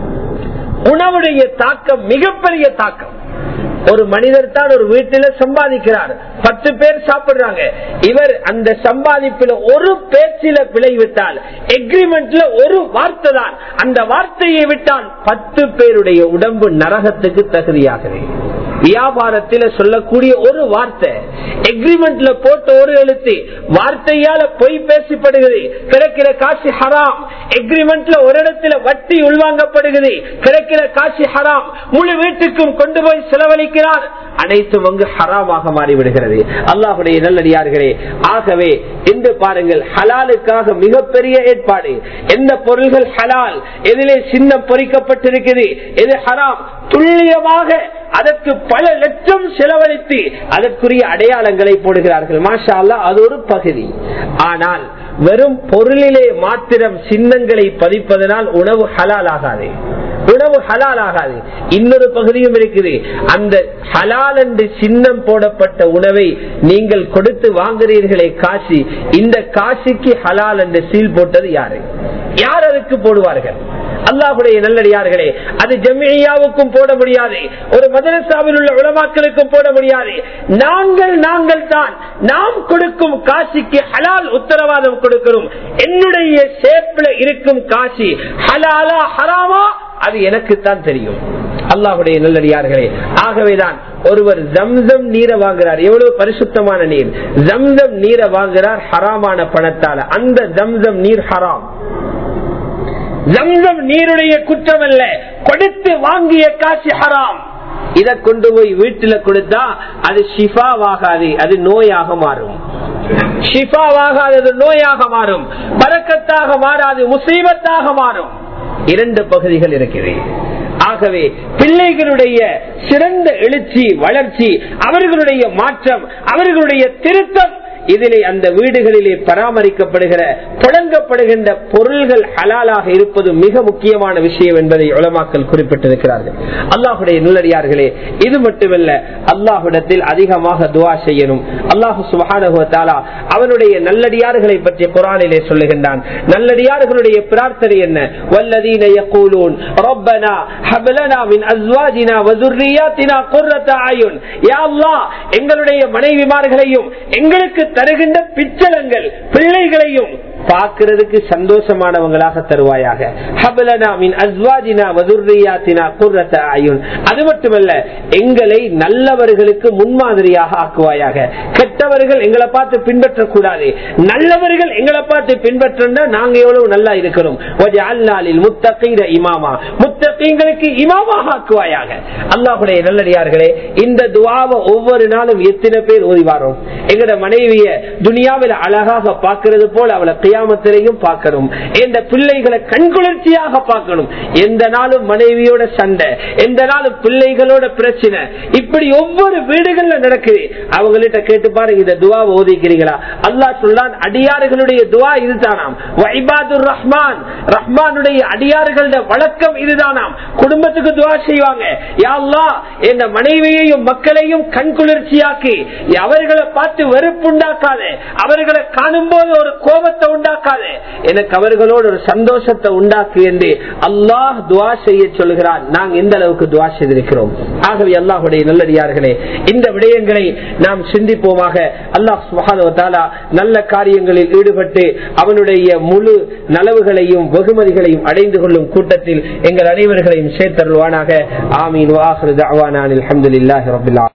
உணவுடைய தாக்கம் மிகப்பெரிய தாக்கம் ஒரு மனிதர் தான் ஒரு வீட்டில சம்பாதிக்கிறார் பத்து பேர் சாப்பிடுறாங்க இவர் அந்த சம்பாதிப்புல ஒரு பேச்சில பிழை விட்டால் எக்ரிமெண்ட்ல ஒரு வார்த்தை தான் அந்த வார்த்தையை விட்டால் பத்து பேருடைய உடம்பு நரகத்துக்கு தகுதியாகவே வியாபாரத்தில் சொல்லக்கூடிய ஒரு வார்த்தை எக்ரிமெண்ட்ல போட்ட ஒரு எழுத்து வார்த்தையால பொய் பேசப்படுகிறது கிடைக்கிற காசு ஹராம் எக்ரிமெண்ட்ல ஒரு இடத்துல வட்டி உள்வாங்கப்படுகிறது கிடைக்கிற காசு ஹராம் முழு வீட்டுக்கும் கொண்டு போய் செலவழிக்கிறார் அனைத்தும் அங்கு ஹராமாக மாறிவிடுகிறது அல்லாஹுடைய நல்லடியார்களே ஆகவே இன்று பாருங்கள் ஹலாலுக்காக மிகப்பெரிய ஏற்பாடு எந்த பொருள்கள் ஹலால் எதிலே சின்னம் பொறிக்கப்பட்டிருக்கிறது எது ஹராம் துல்லியமாக அதற்கு பல லட்சம் செலவழித்து அதற்குரிய அடையாளங்களை போடுகிறார்கள் மாஷா அல்லா அது ஒரு பகுதி ஆனால் வெறும் பொருளிலே மாத்திரம் சின்னங்களை பதிப்பதனால் உணவு ஹலால் ஆகாது உணவு ஹலால் ஆகாது இன்னொரு பகுதியும் இருக்குது அந்த ஹலால் என்று சின்னம் போடப்பட்ட உணவை நீங்கள் கொடுத்து வாங்குறீர்களே காசி இந்த காசிக்கு ஹலால் என்று சீல் போட்டது யாரு யார் அதுக்கு போடுவார்கள் அல்லாஹுடைய நல்லடியார்களே அது ஜம்மியாவுக்கும் போட முடியாது ஒரு மதரசாவில் உள்ள உலமாக்களுக்கும் போட முடியாது நாங்கள் நாங்கள் தான் நாம் கொடுக்கும் காசிக்கு ஹலால் உத்தரவாதம் கொடுக்கிறோம் என்னுடைய சேப்பில் இருக்கும் காசி ஹலாலா ஹராமா அது எனக்கு தான் தெரியும் அல்லாஹுடைய நல்லடியார்களே ஆகவேதான் ஒருவர் ஜம்சம் நீரை வாங்குறார் எவ்வளவு பரிசுத்தமான நீர் ஜம்சம் நீரை வாங்குறார் ஹராமான பணத்தால அந்த ஜம்சம் நீர் ஹராம் ஜம்சம் நீருடைய குற்றம் அல்ல கொடுத்து வாங்கிய காட்சி ஹராம் இதை கொண்டு போய் வீட்டுல கொடுத்தா அது ஷிஃபாவாகாது அது நோயாக மாறும் ஷிஃபாவாகாதது நோயாக மாறும் பறக்கத்தாக மாறாது முசீபத்தாக மாறும் இரண்டு பகுதிகள் இருக்கிறது ஆகவே பிள்ளைகளுடைய சிறந்த எழுச்சி வளர்ச்சி அவர்களுடைய மாற்றம் அவர்களுடைய திருத்தம் இதிலே அந்த வீடுகளிலே பராமரிக்கப்படுகிற புழங்கப்படுகின்ற பொருள்கள் ஹலாலாக இருப்பது மிக முக்கியமான விஷயம் என்பதை உலமாக்கல் குறிப்பிட்டிருக்கிறார்கள் அல்லாஹுடைய நல்லடியார்களே இது மட்டுமல்ல அல்லாஹுடத்தில் அதிகமாக துவா செய்யணும் அல்லாஹு சுபானுவத்தாலா அவனுடைய நல்லடியார்களை பற்றி குரானிலே சொல்லுகின்றான் நல்லடியார்களுடைய பிரார்த்தனை என்ன வல்லதீன யகூலூன் ரப்பனா ஹப்லனா மின் அஸ்வாஜினா வதுர்ரியாத்தினா குர்ரத அயுன் யா அல்லாஹ் எங்களுடைய மனைவிமார்களையும் எங்களுக்கு தருகின்ற பிச்சலங்கள் பிள்ளைகளையும் பார்க்கிறதுக்கு சந்தோஷமானவங்களாக தருவாயாக அது மட்டுமல்ல எங்களை நல்லவர்களுக்கு முன்மாதிரியாக ஆக்குவாயாக கெட்டவர்கள் எங்களை பார்த்து பின்பற்றக்கூடாது நல்லவர்கள் எங்களை பார்த்து பின்பற்றா நாங்க எவ்வளவு நல்லா இருக்கிறோம் முத்தகீர இமாமா முத்தகீங்களுக்கு இமாமாக ஆக்குவாயாக அல்லாஹுடைய நல்லடியார்களே இந்த துவாவை ஒவ்வொரு நாளும் எத்தனை பேர் ஓதிவாரோம் எங்கட மனைவிய துனியாவில் அழகாக பார்க்கிறது போல அவளை கியாமத்திலையும் பார்க்கணும் இந்த பிள்ளைகளை கண்குளிர்ச்சியாக பார்க்கணும் எந்த நாளும் மனைவியோட சண்டை எந்த நாளும் பிள்ளைகளோட பிரச்சனை இப்படி ஒவ்வொரு வீடுகள்ல நடக்குது அவங்கள்ட்ட கேட்டு பாருங்க இந்த துவா ஓதிக்கிறீங்களா அல்லாஹ் சொல்லான் அடியாறுகளுடைய துவா இதுதானாம் வைபாதுர் ரஹ்மான் ரஹ்மானுடைய அடியாறுகளோட வழக்கம் இதுதானாம் குடும்பத்துக்கு துவா செய்வாங்க யாழ்லா என் மனைவியையும் மக்களையும் கண்குளிர்ச்சியாக்கி அவர்களை பார்த்து வெறுப்பு உண்டாக்காது அவர்களை காணும் போது ஒரு கோபத்தை உண்டாக்காது எனக்கு அவர்களோடு ஒரு சந்தோஷத்தை உண்டாக்கு என்று அல்லாஹ் துவா செய்ய சொல்கிறான் நாங்க எந்த அளவுக்கு துவா செய்திருக்கிறோம் ஆகவே அல்லாஹுடைய நல்லடியார்களே இந்த விடயங்களை நாம் சிந்திப்போமாக அல்லாஹ் சுகாதாலா நல்ல காரியங்களில் ஈடுபட்டு அவனுடைய முழு நலவுகளையும் வெகுமதிகளையும் அடைந்து கொள்ளும் கூட்டத்தில் எங்கள் அனைவர்களையும் சேர்த்தருள்வானாக ஆமீன் வாஹர் அஹமதுல்லாஹி ரபுல்லா